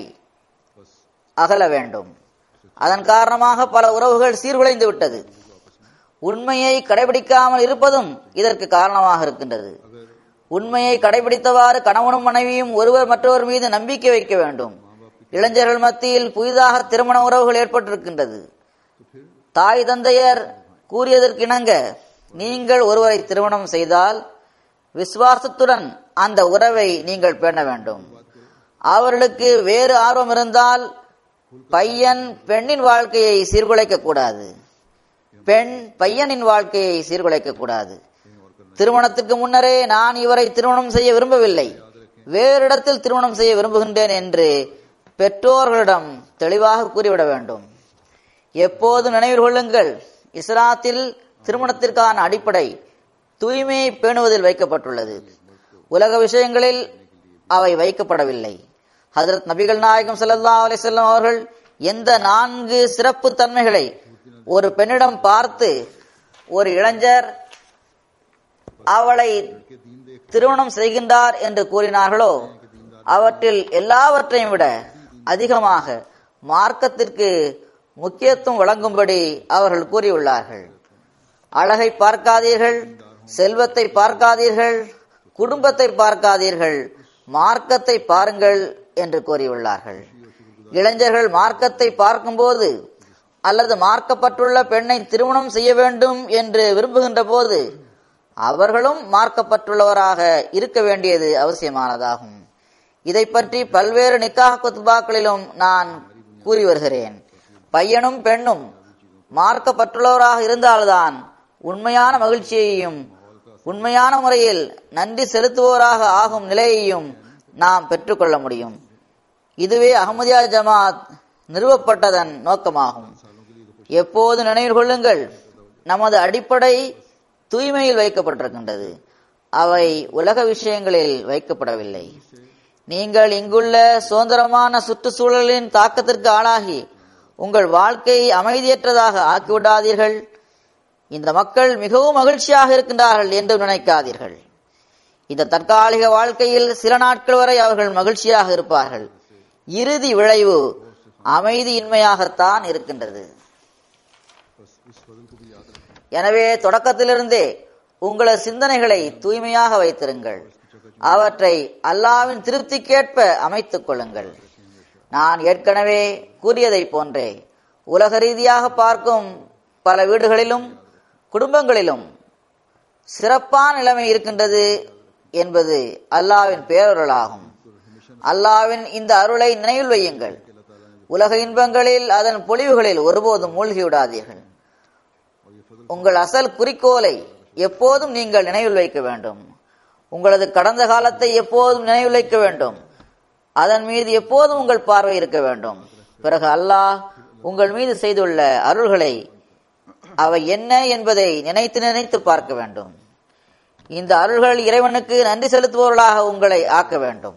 S2: அகல வேண்டும் அதன் காரணமாக பல உறவுகள் சீர்குலைந்து விட்டது உண்மையை கடைபிடிக்காமல் இருப்பதும் இதற்கு காரணமாக இருக்கின்றது உண்மையை கடைபிடித்தவாறு கணவனும் மனைவியும் ஒருவர் மற்றவர் மீது நம்பிக்கை வைக்க வேண்டும் இளைஞர்கள் மத்தியில் புதிதாக திருமண உறவுகள் ஏற்பட்டிருக்கின்றது தாய் தந்தையர் கூறியதற்கிணங்க நீங்கள் ஒருவரை திருமணம் செய்தால் விசுவாசத்துடன் அந்த உறவை நீங்கள் பேண வேண்டும் அவர்களுக்கு வேறு ஆர்வம் இருந்தால் பையன் பெண்ணின் வாழ்க்கையை சீர்குலைக்க கூடாது பெண் பையனின் வாழ்க்கையை சீர்குலைக்க கூடாது திருமணத்துக்கு முன்னரே நான் இவரை திருமணம் செய்ய விரும்பவில்லை வேறு இடத்தில் திருமணம் செய்ய விரும்புகின்றேன் என்று பெற்றோர்களிடம் தெளிவாக கூறிவிட வேண்டும் எப்போது நினைவில் கொள்ளுங்கள் இஸ்லாத்தில் திருமணத்திற்கான அடிப்படை தூய்மையை பேணுவதில் வைக்கப்பட்டுள்ளது உலக விஷயங்களில் அவை வைக்கப்படவில்லை ஹதரத் நபிகள் நாயகம் ஸல்லல்லாஹு அலைஹி வஸல்லம் அவர்கள் எந்த நான்கு சிறப்பு தன்மைகளை ஒரு பெண்ணிடம் பார்த்து ஒரு இளைஞர் அவளை திருமணம் செய்கின்றார் என்று கூறினார்களோ அவற்றில் எல்லாவற்றையும் விட அதிகமாக மார்க்கத்திற்கு முக்கியத்துவம் வழங்கும்படி அவர்கள் கூறியுள்ளார்கள் அழகை பார்க்காதீர்கள் செல்வத்தை பார்க்காதீர்கள் குடும்பத்தை பார்க்காதீர்கள் மார்க்கத்தை பாருங்கள் என்று கூறியுள்ளார்கள் இளைஞர்கள் மார்க்கத்தை பார்க்கும்போது அல்லது மார்க்கப்பட்டுள்ள பெண்ணை திருமணம் செய்ய வேண்டும் என்று விரும்புகின்ற போது அவர்களும் மார்க்கப்பட்டுள்ளவராக இருக்க வேண்டியது அவசியமானதாகும் இதை பற்றி பல்வேறு நிக்காஹ் குத்பாக்களிலும் நான் கூறி வருகிறேன் பையனும் பெண்ணும் மார்க்கப்பட்டுள்ளவராக இருந்தால்தான் உண்மையான மகிழ்ச்சியையும் உண்மையான முறையில் நன்றி செலுத்துவோராக ஆகும் நிலையையும் நாம் பெற்றுக்கொள்ள முடியும் இதுவே அகமதியா ஜமாத் நிறுவப்பட்டதன் நோக்கமாகும் எப்போது நினைவில் கொள்ளுங்கள் நமது அடிப்படை தூய்மையில் வைக்கப்பட்டிருக்கின்றது அவை உலக விஷயங்களில் வைக்கப்படவில்லை நீங்கள் இங்குள்ள சுதந்திரமான சுற்றுச்சூழலின் தாக்கத்திற்கு ஆளாகி உங்கள் வாழ்க்கையை அமைதியற்றதாக ஆக்கிவிடாதீர்கள் இந்த மக்கள் மிகவும் மகிழ்ச்சியாக இருக்கின்றார்கள் என்று நினைக்காதீர்கள் இந்த தற்காலிக வாழ்க்கையில் சில நாட்கள் வரை அவர்கள் மகிழ்ச்சியாக இருப்பார்கள் இறுதி விளைவு அமைதியின்மையாகத்தான் இருக்கின்றது எனவே தொடக்கத்திலிருந்தே உங்களது சிந்தனைகளை தூய்மையாக வைத்திருங்கள் அவற்றை அல்லாவின் திருப்திக்கேற்ப அமைத்துக் கொள்ளுங்கள் நான் ஏற்கனவே கூறியதைப் போன்றே உலக ரீதியாக பார்க்கும் பல வீடுகளிலும் குடும்பங்களிலும் சிறப்பான நிலைமை இருக்கின்றது என்பது அல்லாவின் பேரருளாகும் அல்லாவின் இந்த அருளை நினைவில் வையுங்கள் உலக இன்பங்களில் அதன் பொலிவுகளில் ஒருபோதும் மூழ்கிவிடாதீர்கள் உங்கள் அசல் குறிக்கோளை எப்போதும் நீங்கள் நினைவில் வைக்க வேண்டும் உங்களது கடந்த காலத்தை எப்போதும் நினைவில் வைக்க வேண்டும் அதன் மீது எப்போதும் உங்கள் பார்வை இருக்க வேண்டும் பிறகு அல்லாஹ் உங்கள் மீது செய்துள்ள அருள்களை அவை என்ன என்பதை நினைத்து நினைத்து பார்க்க வேண்டும் இந்த அருள்கள் இறைவனுக்கு நன்றி செலுத்துபவர்களாக உங்களை ஆக்க வேண்டும்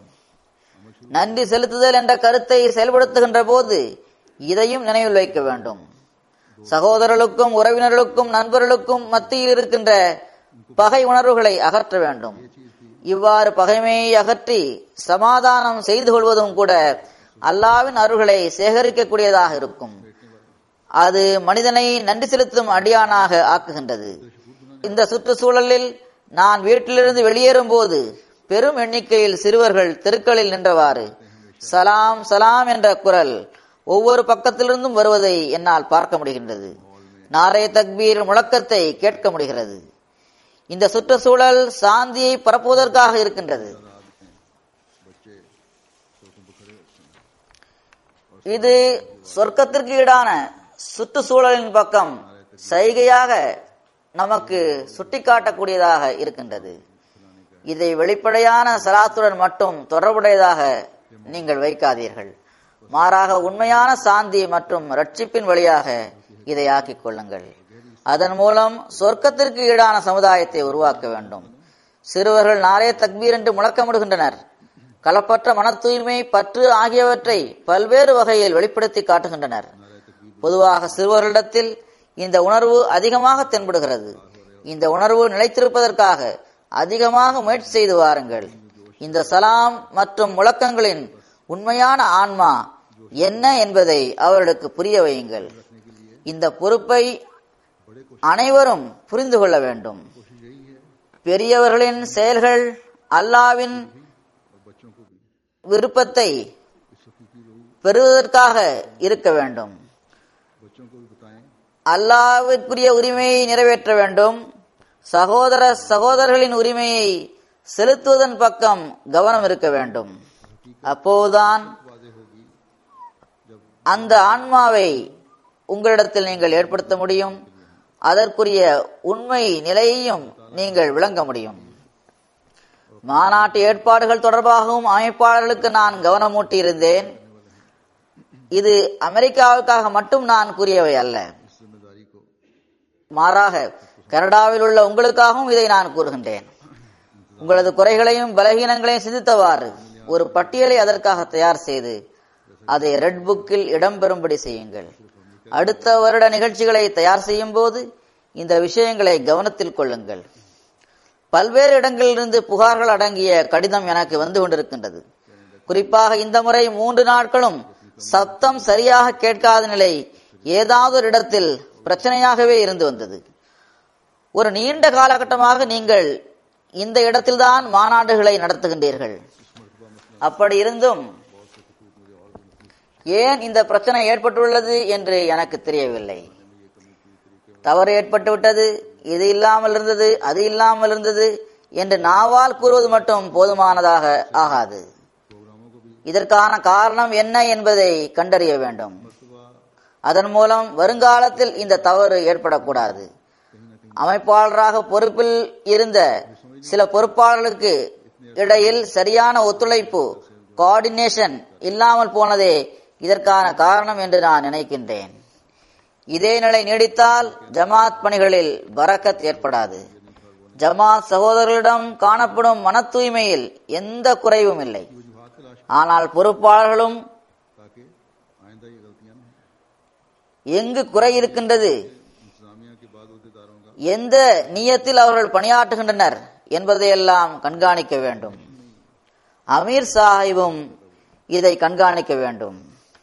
S2: நன்றி செலுத்துதல் என்ற கருத்தை செயல்படுத்துகின்ற போது இதையும் நினைவில் வைக்க வேண்டும் சகோதரர்களுக்கும் உறவினர்களுக்கும் நண்பர்களுக்கும் மத்தியில் இருக்கின்ற பகை உணர்வுகளை அகற்ற வேண்டும் இவ்வாறு பகைமையை அகற்றி சமாதானம் செய்து கொள்வதும் கூட அல்லாவின் அருள்களை சேகரிக்கக்கூடியதாக இருக்கும் அது மனிதனை நன்றி செலுத்தும் அடியானாக ஆக்குகின்றது இந்த சுற்றுச்சூழலில் நான் வீட்டிலிருந்து வெளியேறும் போது பெரும் எண்ணிக்கையில் சிறுவர்கள் தெருக்களில் நின்றவாறு சலாம் சலாம் என்ற குரல் ஒவ்வொரு பக்கத்திலிருந்தும் வருவதை என்னால் பார்க்க முடிகின்றது நாரே தக்பீர் முழக்கத்தை கேட்க முடிகிறது இந்த சுற்றுச்சூழல் சாந்தியை பரப்புவதற்காக இருக்கின்றது இது சொர்க்கத்திற்கு ஈடான சுற்றுச்சூழலின் பக்கம் சைகையாக நமக்கு சுட்டிக்காட்டக்கூடியதாக இருக்கின்றது இதை வெளிப்படையான சலாத்துடன் மட்டும் தொடர்புடையதாக நீங்கள் வைக்காதீர்கள் மாறாக உண்மையான சாந்தி மற்றும் ரட்சிப்பின் வழியாக இதை ஆக்கிக் கொள்ளுங்கள் அதன் மூலம் சொர்க்கத்திற்கு ஈடான சமுதாயத்தை உருவாக்க வேண்டும் சிறுவர்கள் நாரே தக்பீர் என்று முழக்கமிடுகின்றனர் கலப்பற்ற மன தூய்மை பற்று ஆகியவற்றை பல்வேறு வகையில் வெளிப்படுத்தி காட்டுகின்றனர் பொதுவாக சிறுவர்களிடத்தில் இந்த உணர்வு அதிகமாக தென்படுகிறது இந்த உணர்வு நிலைத்திருப்பதற்காக அதிகமாக முயற்சி செய்து வாருங்கள் இந்த சலாம் மற்றும் முழக்கங்களின் உண்மையான ஆன்மா என்ன என்பதை அவர்களுக்கு புரிய வையுங்கள் இந்த பொறுப்பை அனைவரும் புரிந்து கொள்ள வேண்டும் பெரியவர்களின் செயல்கள் அல்லாவின் விருப்பத்தை பெறுவதற்காக இருக்க வேண்டும்
S1: बच्चों को भी बताएं
S2: அல்லாவிற்குரிய உரிமையை நிறைவேற்ற வேண்டும் சகோதர சகோதரர்களின் உரிமையை செலுத்துவதன் பக்கம் கவனம் இருக்க வேண்டும் அப்போதுதான்
S1: वादे होगी
S2: அந்த ஆன்மாவை உங்களிடத்தில் நீங்கள் ஏற்படுத்த முடியும் அதற்குரிய உண்மை நிலையையும் நீங்கள் விளங்க முடியும் மாநாட்டு ஏற்பாடுகள் தொடர்பாகவும் அமைப்பாளர்களுக்கு நான் கவனமூட்டி இருந்தேன் இது அமெரிக்காவுக்காக மட்டும் நான் கூறியவை அல்ல
S1: इस जिम्मेदारी को
S2: மாறாக கனடாவில் உள்ள உங்களுக்காகவும் இதை நான் கூறுகின்றேன் உங்களது குறைகளையும் பலகீனங்களையும் சிந்தித்தவாறு ஒரு பட்டியலை அதற்காக தயார் செய்து அதை ரெட் புக்கில் இடம்பெறும்படி செய்யுங்கள் அடுத்த வருட நிகழ்ச்சிகளை தயார் செய்யும் போது இந்த விஷயங்களை கவனத்தில் கொள்ளுங்கள் பல்வேறு இடங்களிலிருந்து புகார்கள் அடங்கிய கடிதம் எனக்கு வந்து கொண்டிருக்கின்றது குறிப்பாக இந்த முறை மூன்று நாட்களும் சத்தம் சரியாக கேட்காத நிலை ஏதாவது ஒரு இடத்தில் பிரச்சனையாகவே இருந்து வந்தது ஒரு நீண்ட காலகட்டமாக நீங்கள் இந்த இடத்தில்தான் மாநாடுகளை நடத்துகின்றீர்கள் அப்படி இருந்தும் ஏன் இந்த பிரச்சனை ஏற்பட்டுள்ளது என்று எனக்கு தெரியவில்லை தவறு ஏற்பட்டு விட்டது இது இல்லாமல் இருந்தது அது இல்லாமல் இருந்தது என்று நாவால் கூறுவது மட்டும் போதுமானதாக ஆகாது இதற்கான காரணம் என்ன என்பதை கண்டறிய வேண்டும் அதன் மூலம் வருங்காலத்தில் இந்த தவறு ஏற்படக்கூடாது அமைப்பாளராக பொறுப்பில் இருந்த சில பொறுப்பாளர்களுக்கு இடையில் சரியான ஒத்துழைப்பு கோஆர்டினேஷன் இல்லாமல் போனதே இதற்கான காரணம் என்று நான் நினைக்கின்றேன் இதே நிலை நீடித்தால் ஜமாத் பணிகளில் பரக்கத் ஏற்படாது ஜமாத் சகோதரர்களிடம் காணப்படும் மன தூய்மையில் எந்த குறைவும் இல்லை
S1: वजूहत तलाश
S2: ஆனால் பொறுப்பாளர்களும்
S1: ताकि आइंदा ये गलतियां न हों
S2: எங்கு குறை இருக்கின்றது
S1: इंतजामिया के बाद अहदेदारों का
S2: எந்த நியத்தில் அவர்கள் பணியாற்றுகின்றனர் என்பதையெல்லாம் கண்காணிக்க வேண்டும் அமீர் சாஹிபும் இதை கண்காணிக்க வேண்டும்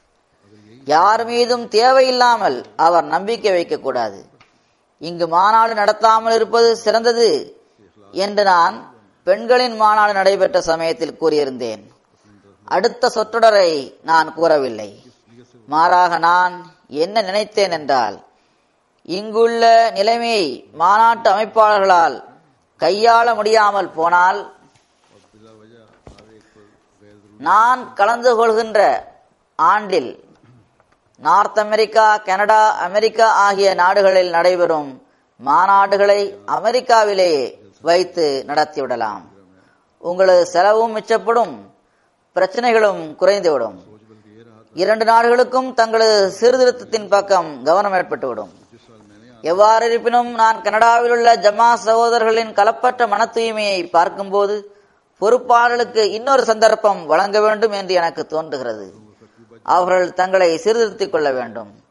S2: யார் மீதும் தேவையில்லாமல் அவர் நம்பிக்கை வைக்கக்கூடாது இங்கு மாநாடு நடத்தாமல் இருப்பது சிறந்தது என்று நான் பெண்களின் மாநாடு நடைபெற்ற சமயத்தில் கூறியிருந்தேன் அடுத்த சொற்றொடரை நான் கூறவில்லை மாறாக நான் என்ன நினைத்தேன் என்றால் இங்குள்ள நிலைமையை மாநாட்டு அமைப்பாளர்களால் கையாள முடியாமல் போனால்
S1: बिला वजह हर एक पर गैर
S2: நான் கலந்து கொள்கின்ற ஆண்டில் நார்த் அமெரிக்கா கனடா அமெரிக்கா ஆகிய நாடுகளில் நடைபெறும் மாநாடுகளை அமெரிக்காவிலேயே வைத்து நடத்திவிடலாம் உங்களது செலவும் மிச்சப்படும் பிரச்சனைகளும் குறைந்துவிடும் இரண்டு நாடுகளுக்கும் தங்களது சீர்திருத்தத்தின் பக்கம் கவனம் ஏற்பட்டுவிடும் எவ்வாறு இருப்பினும் நான் கனடாவில் உள்ள ஜமா சகோதரர்களின் கலப்பற்ற மன தூய்மையை பார்க்கும்போது பொறுப்பாளர்களுக்கு இன்னொரு சந்தர்ப்பம் வழங்க வேண்டும் என்று எனக்கு தோன்றுகிறது அவர்கள் தங்களை சீர்திருத்திக் கொள்ள வேண்டும்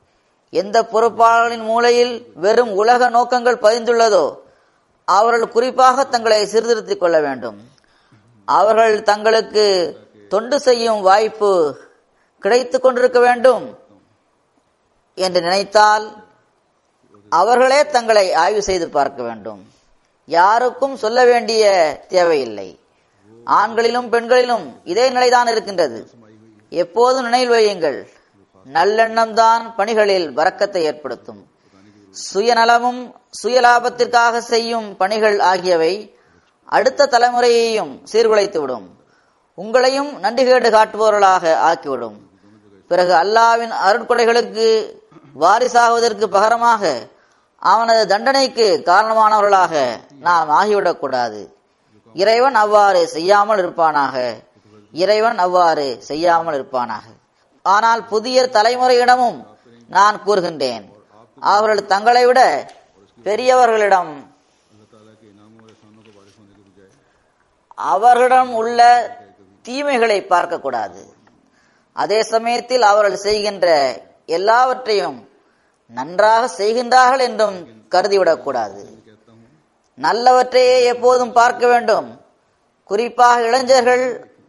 S2: எந்த பொறுப்பாளர்களின் மூலையில் வெறும் உலக நோக்கங்கள் பதிந்துள்ளதோ அவர்கள் குறிப்பாக தங்களை சீர்திருத்திக் கொள்ள வேண்டும் அவர்கள் தங்களுக்கு தொண்டு செய்யும் வாய்ப்பு கிடைத்துக் கொண்டிருக்க வேண்டும் என்று நினைத்தால் அவர்களே தங்களை ஆய்வு செய்து பார்க்க வேண்டும் யாருக்கும் சொல்ல வேண்டிய தேவையில்லை ஆண்களிலும் பெண்களிலும் இதே நிலைதான் இருக்கின்றது எப்போதும் நினைவில் வையுங்கள் நல்லெண்ணம் தான் பணிகளில் வரக்கத்தை ஏற்படுத்தும் சுயநலமும் சுயலாபத்திற்காக செய்யும் பணிகள் ஆகியவை அடுத்த தலைமுறையையும் சீர்குலைத்துவிடும் உங்களையும் நன்றிகேடு காட்டுபவர்களாக ஆக்கிவிடும் பிறகு அல்லாவின் அருட்கொடைகளுக்கு வாரிசாகுவதற்கு பகரமாக அவனது தண்டனைக்கு காரணமானவர்களாக நாம் ஆகிவிடக்கூடாது இறைவன் அவ்வாறு செய்யாமல் இருப்பானாக இறைவன் அவ்வாறு செய்யாமல் இருப்பானாக ஆனால் புதிய தலைமுறையிடமும் நான் கூறுகின்றேன் அவர்கள் தங்களை விட பெரியவர்களிடம்
S1: अल्लाह ताला के इनामों और एहसानों को वारिस होने के बजाय
S2: அவர்களிடம் உள்ள தீமைகளை பார்க்கக்கூடாது அதே சமயத்தில் அவர்கள் செய்கின்ற எல்லாவற்றையும் நன்றாக செய்கின்றார்கள் என்றும் கருதிவிடக்கூடாது
S1: कहता हूँ
S2: நல்லவற்றையே எப்போதும் பார்க்க வேண்டும் குறிப்பாக இளைஞர்கள்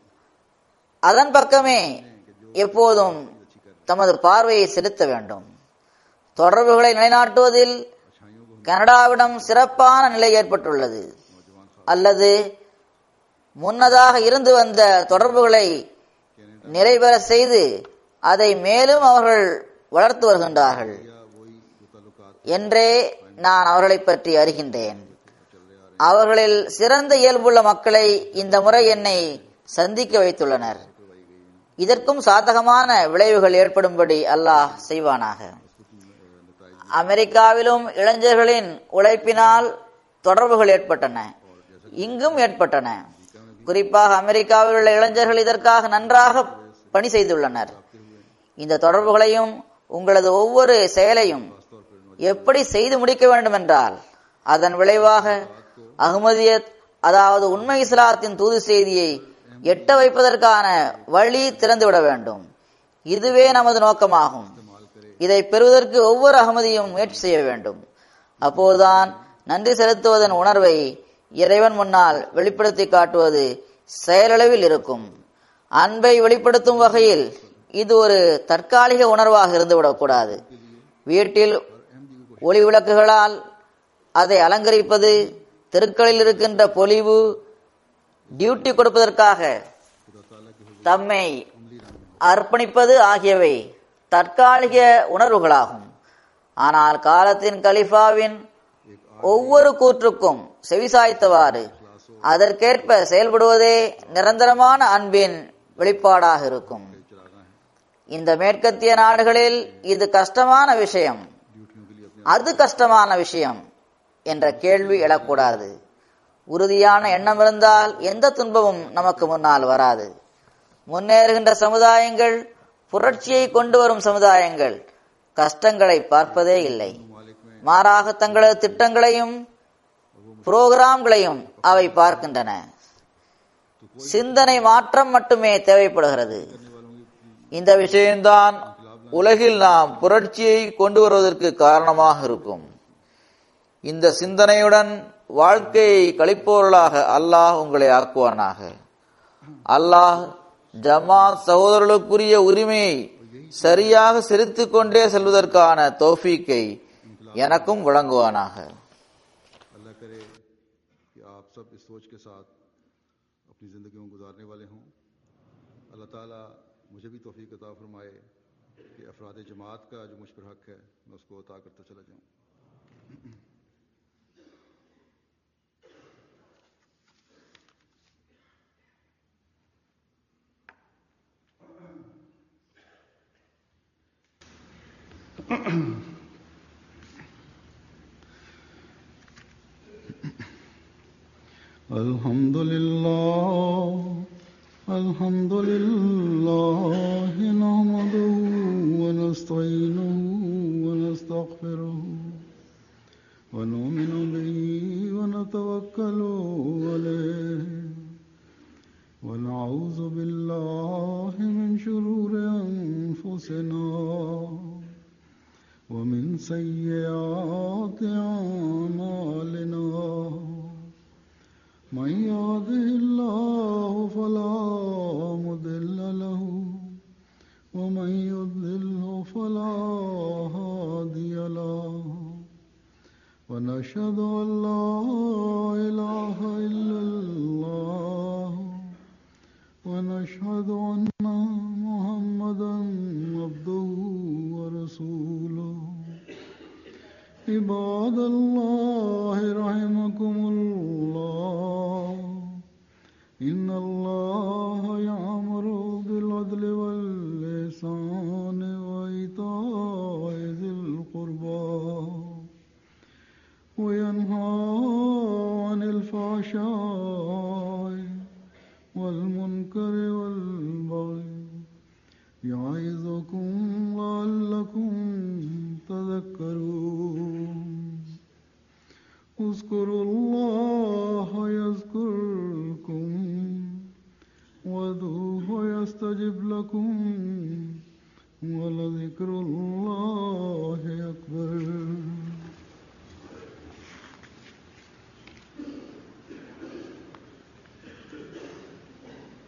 S2: அதன் பக்கமே எப்போதும் தமது பார்வையை செலுத்த வேண்டும் தொடர்புகளை நிலைநாட்டுவதில் கனடாவிடம் சிறப்பான நிலை ஏற்பட்டுள்ளது அல்லது முன்னதாக இருந்து வந்த தொடர்புகளை நிறைவேற செய்து அதை மேலும் அவர்கள் வளர்த்து வருகின்றார்கள்
S1: या वही जो ताल्लुकात
S2: என்றே நான் அவர்களை பற்றி அறிகின்றேன் அவர்களில் சிறந்த இயல்புள்ள மக்களை இந்த முறை என்னை சந்திக்க வைத்துள்ளனர் இதற்கும் சாதகமான விளைவுகள் ஏற்படும்படி அல்லாஹ் செய்வானாக அமெரிக்காவிலும் இளைஞர்களின் உழைப்பினால் தொடர்புகள் ஏற்பட்டன இங்கும் ஏற்பட்டன குறிப்பாக அமெரிக்காவில் உள்ள இளைஞர்கள் இதற்காக நன்றாக பணி செய்துள்ளனர் இந்த தொடர்புகளையும் உங்களது ஒவ்வொரு செயலையும் எப்படி செய்து முடிக்க வேண்டும் என்றால் அதன் விளைவாக அகமதியத் அதாவது உண்மை இஸ்லாத்தின் தூது செய்தியை எட்ட வைப்பதற்கான வழி திறந்துவிட வேண்டும் இதுவே நமது நோக்கமாகும் இதை பெறுவதற்கு ஒவ்வொரு அகமதியும் முயற்சி செய்ய வேண்டும் அப்போதுதான் நன்றி செலுத்துவதன் உணர்வை இறைவன் முன்னால் வெளிப்படுத்தி காட்டுவது செயலளவில் இருக்கும் அன்பை வெளிப்படுத்தும் வகையில் இது ஒரு தற்காலிக உணர்வாக இருந்துவிடக்கூடாது வீட்டில் ஒளி விளக்குகளால் அதை அலங்கரிப்பது தெருக்களில் இருக்கின்ற பொலிவு டியூட்டி கொடுப்பதற்காக தம்மை அர்ப்பணிப்பது ஆகியவை தற்காலிக உணர்வுகளாகும் ஆனால் காலத்தின் கலிஃபாவின் ஒவ்வொரு கூற்றுக்கும் செவிசாய்த்தவாறு அதற்கேற்ப செயல்படுவதே நிரந்தரமான அன்பின் வெளிப்பாடாக இருக்கும் இந்த மேற்கத்திய நாடுகளில் இது கஷ்டமான விஷயம் அது கஷ்டமான விஷயம் என்ற கேள்வி எழக்கூடாது உறுதியான எண்ணம் இருந்தால் எந்த துன்பமும் நமக்கு முன்னால் வராது முன்னேறுகின்ற சமுதாயங்கள் புரட்சியை கொண்டு வரும் சமுதாயங்கள் கஷ்டங்களை பார்ப்பதே இல்லை மாறாக தங்களது திட்டங்களையும் புரோகிராம்களையும் அவை பார்க்கின்றன சிந்தனை மாற்றம் மட்டுமே தேவைப்படுகிறது இந்த விஷயம்தான் உலகில் நாம் புரட்சியை கொண்டு வருவதற்கு காரணமாக இருக்கும் இந்த சிந்தனையுடன் வாழ்க்கையை கழிப்பவர்களாக அல்லாஹ் உங்களை ஆக்குவானாக அல்லாஹ் ஜமாத் சகோதரர்களுக்குரிய உரிமையை சரியாக செலுத்திக் கொண்டே செல்வதற்கான தௌஃபீக்கை எனக்கும் வழங்குவானாக
S1: अल्लाह करे कि आप सब इस सोच के साथ अपनी ज़िंदगी में गुजारने वाले हों अल्लाह ताला मुझे भी तोफ़ी अता फरमाए कि अफराद जमात का जो मुझ पर हक है मैं उसको अता करता चला जाऊँ الحمد لله الحمد لله نحمده ونستعينه ونستغفره ونؤمن به ونتوكل عليه ونعوذ بالله من شرور أنفسنا من يهده الله فلا مضل له ومن يضلله فلا هادي له ونشهد أن لا إله إلا الله ونشهد أن محمدا عبده ورسوله عباد الله رحمكم الله إن الله يأمر بالعدل واللسان وإيتاء ذي القربى وينهى عن الفحشاء والمنكر والبغي يعظكم لعلكم تذكرون اذكروا الله يذكركم وادعوه يستجب لكم ولذكر الله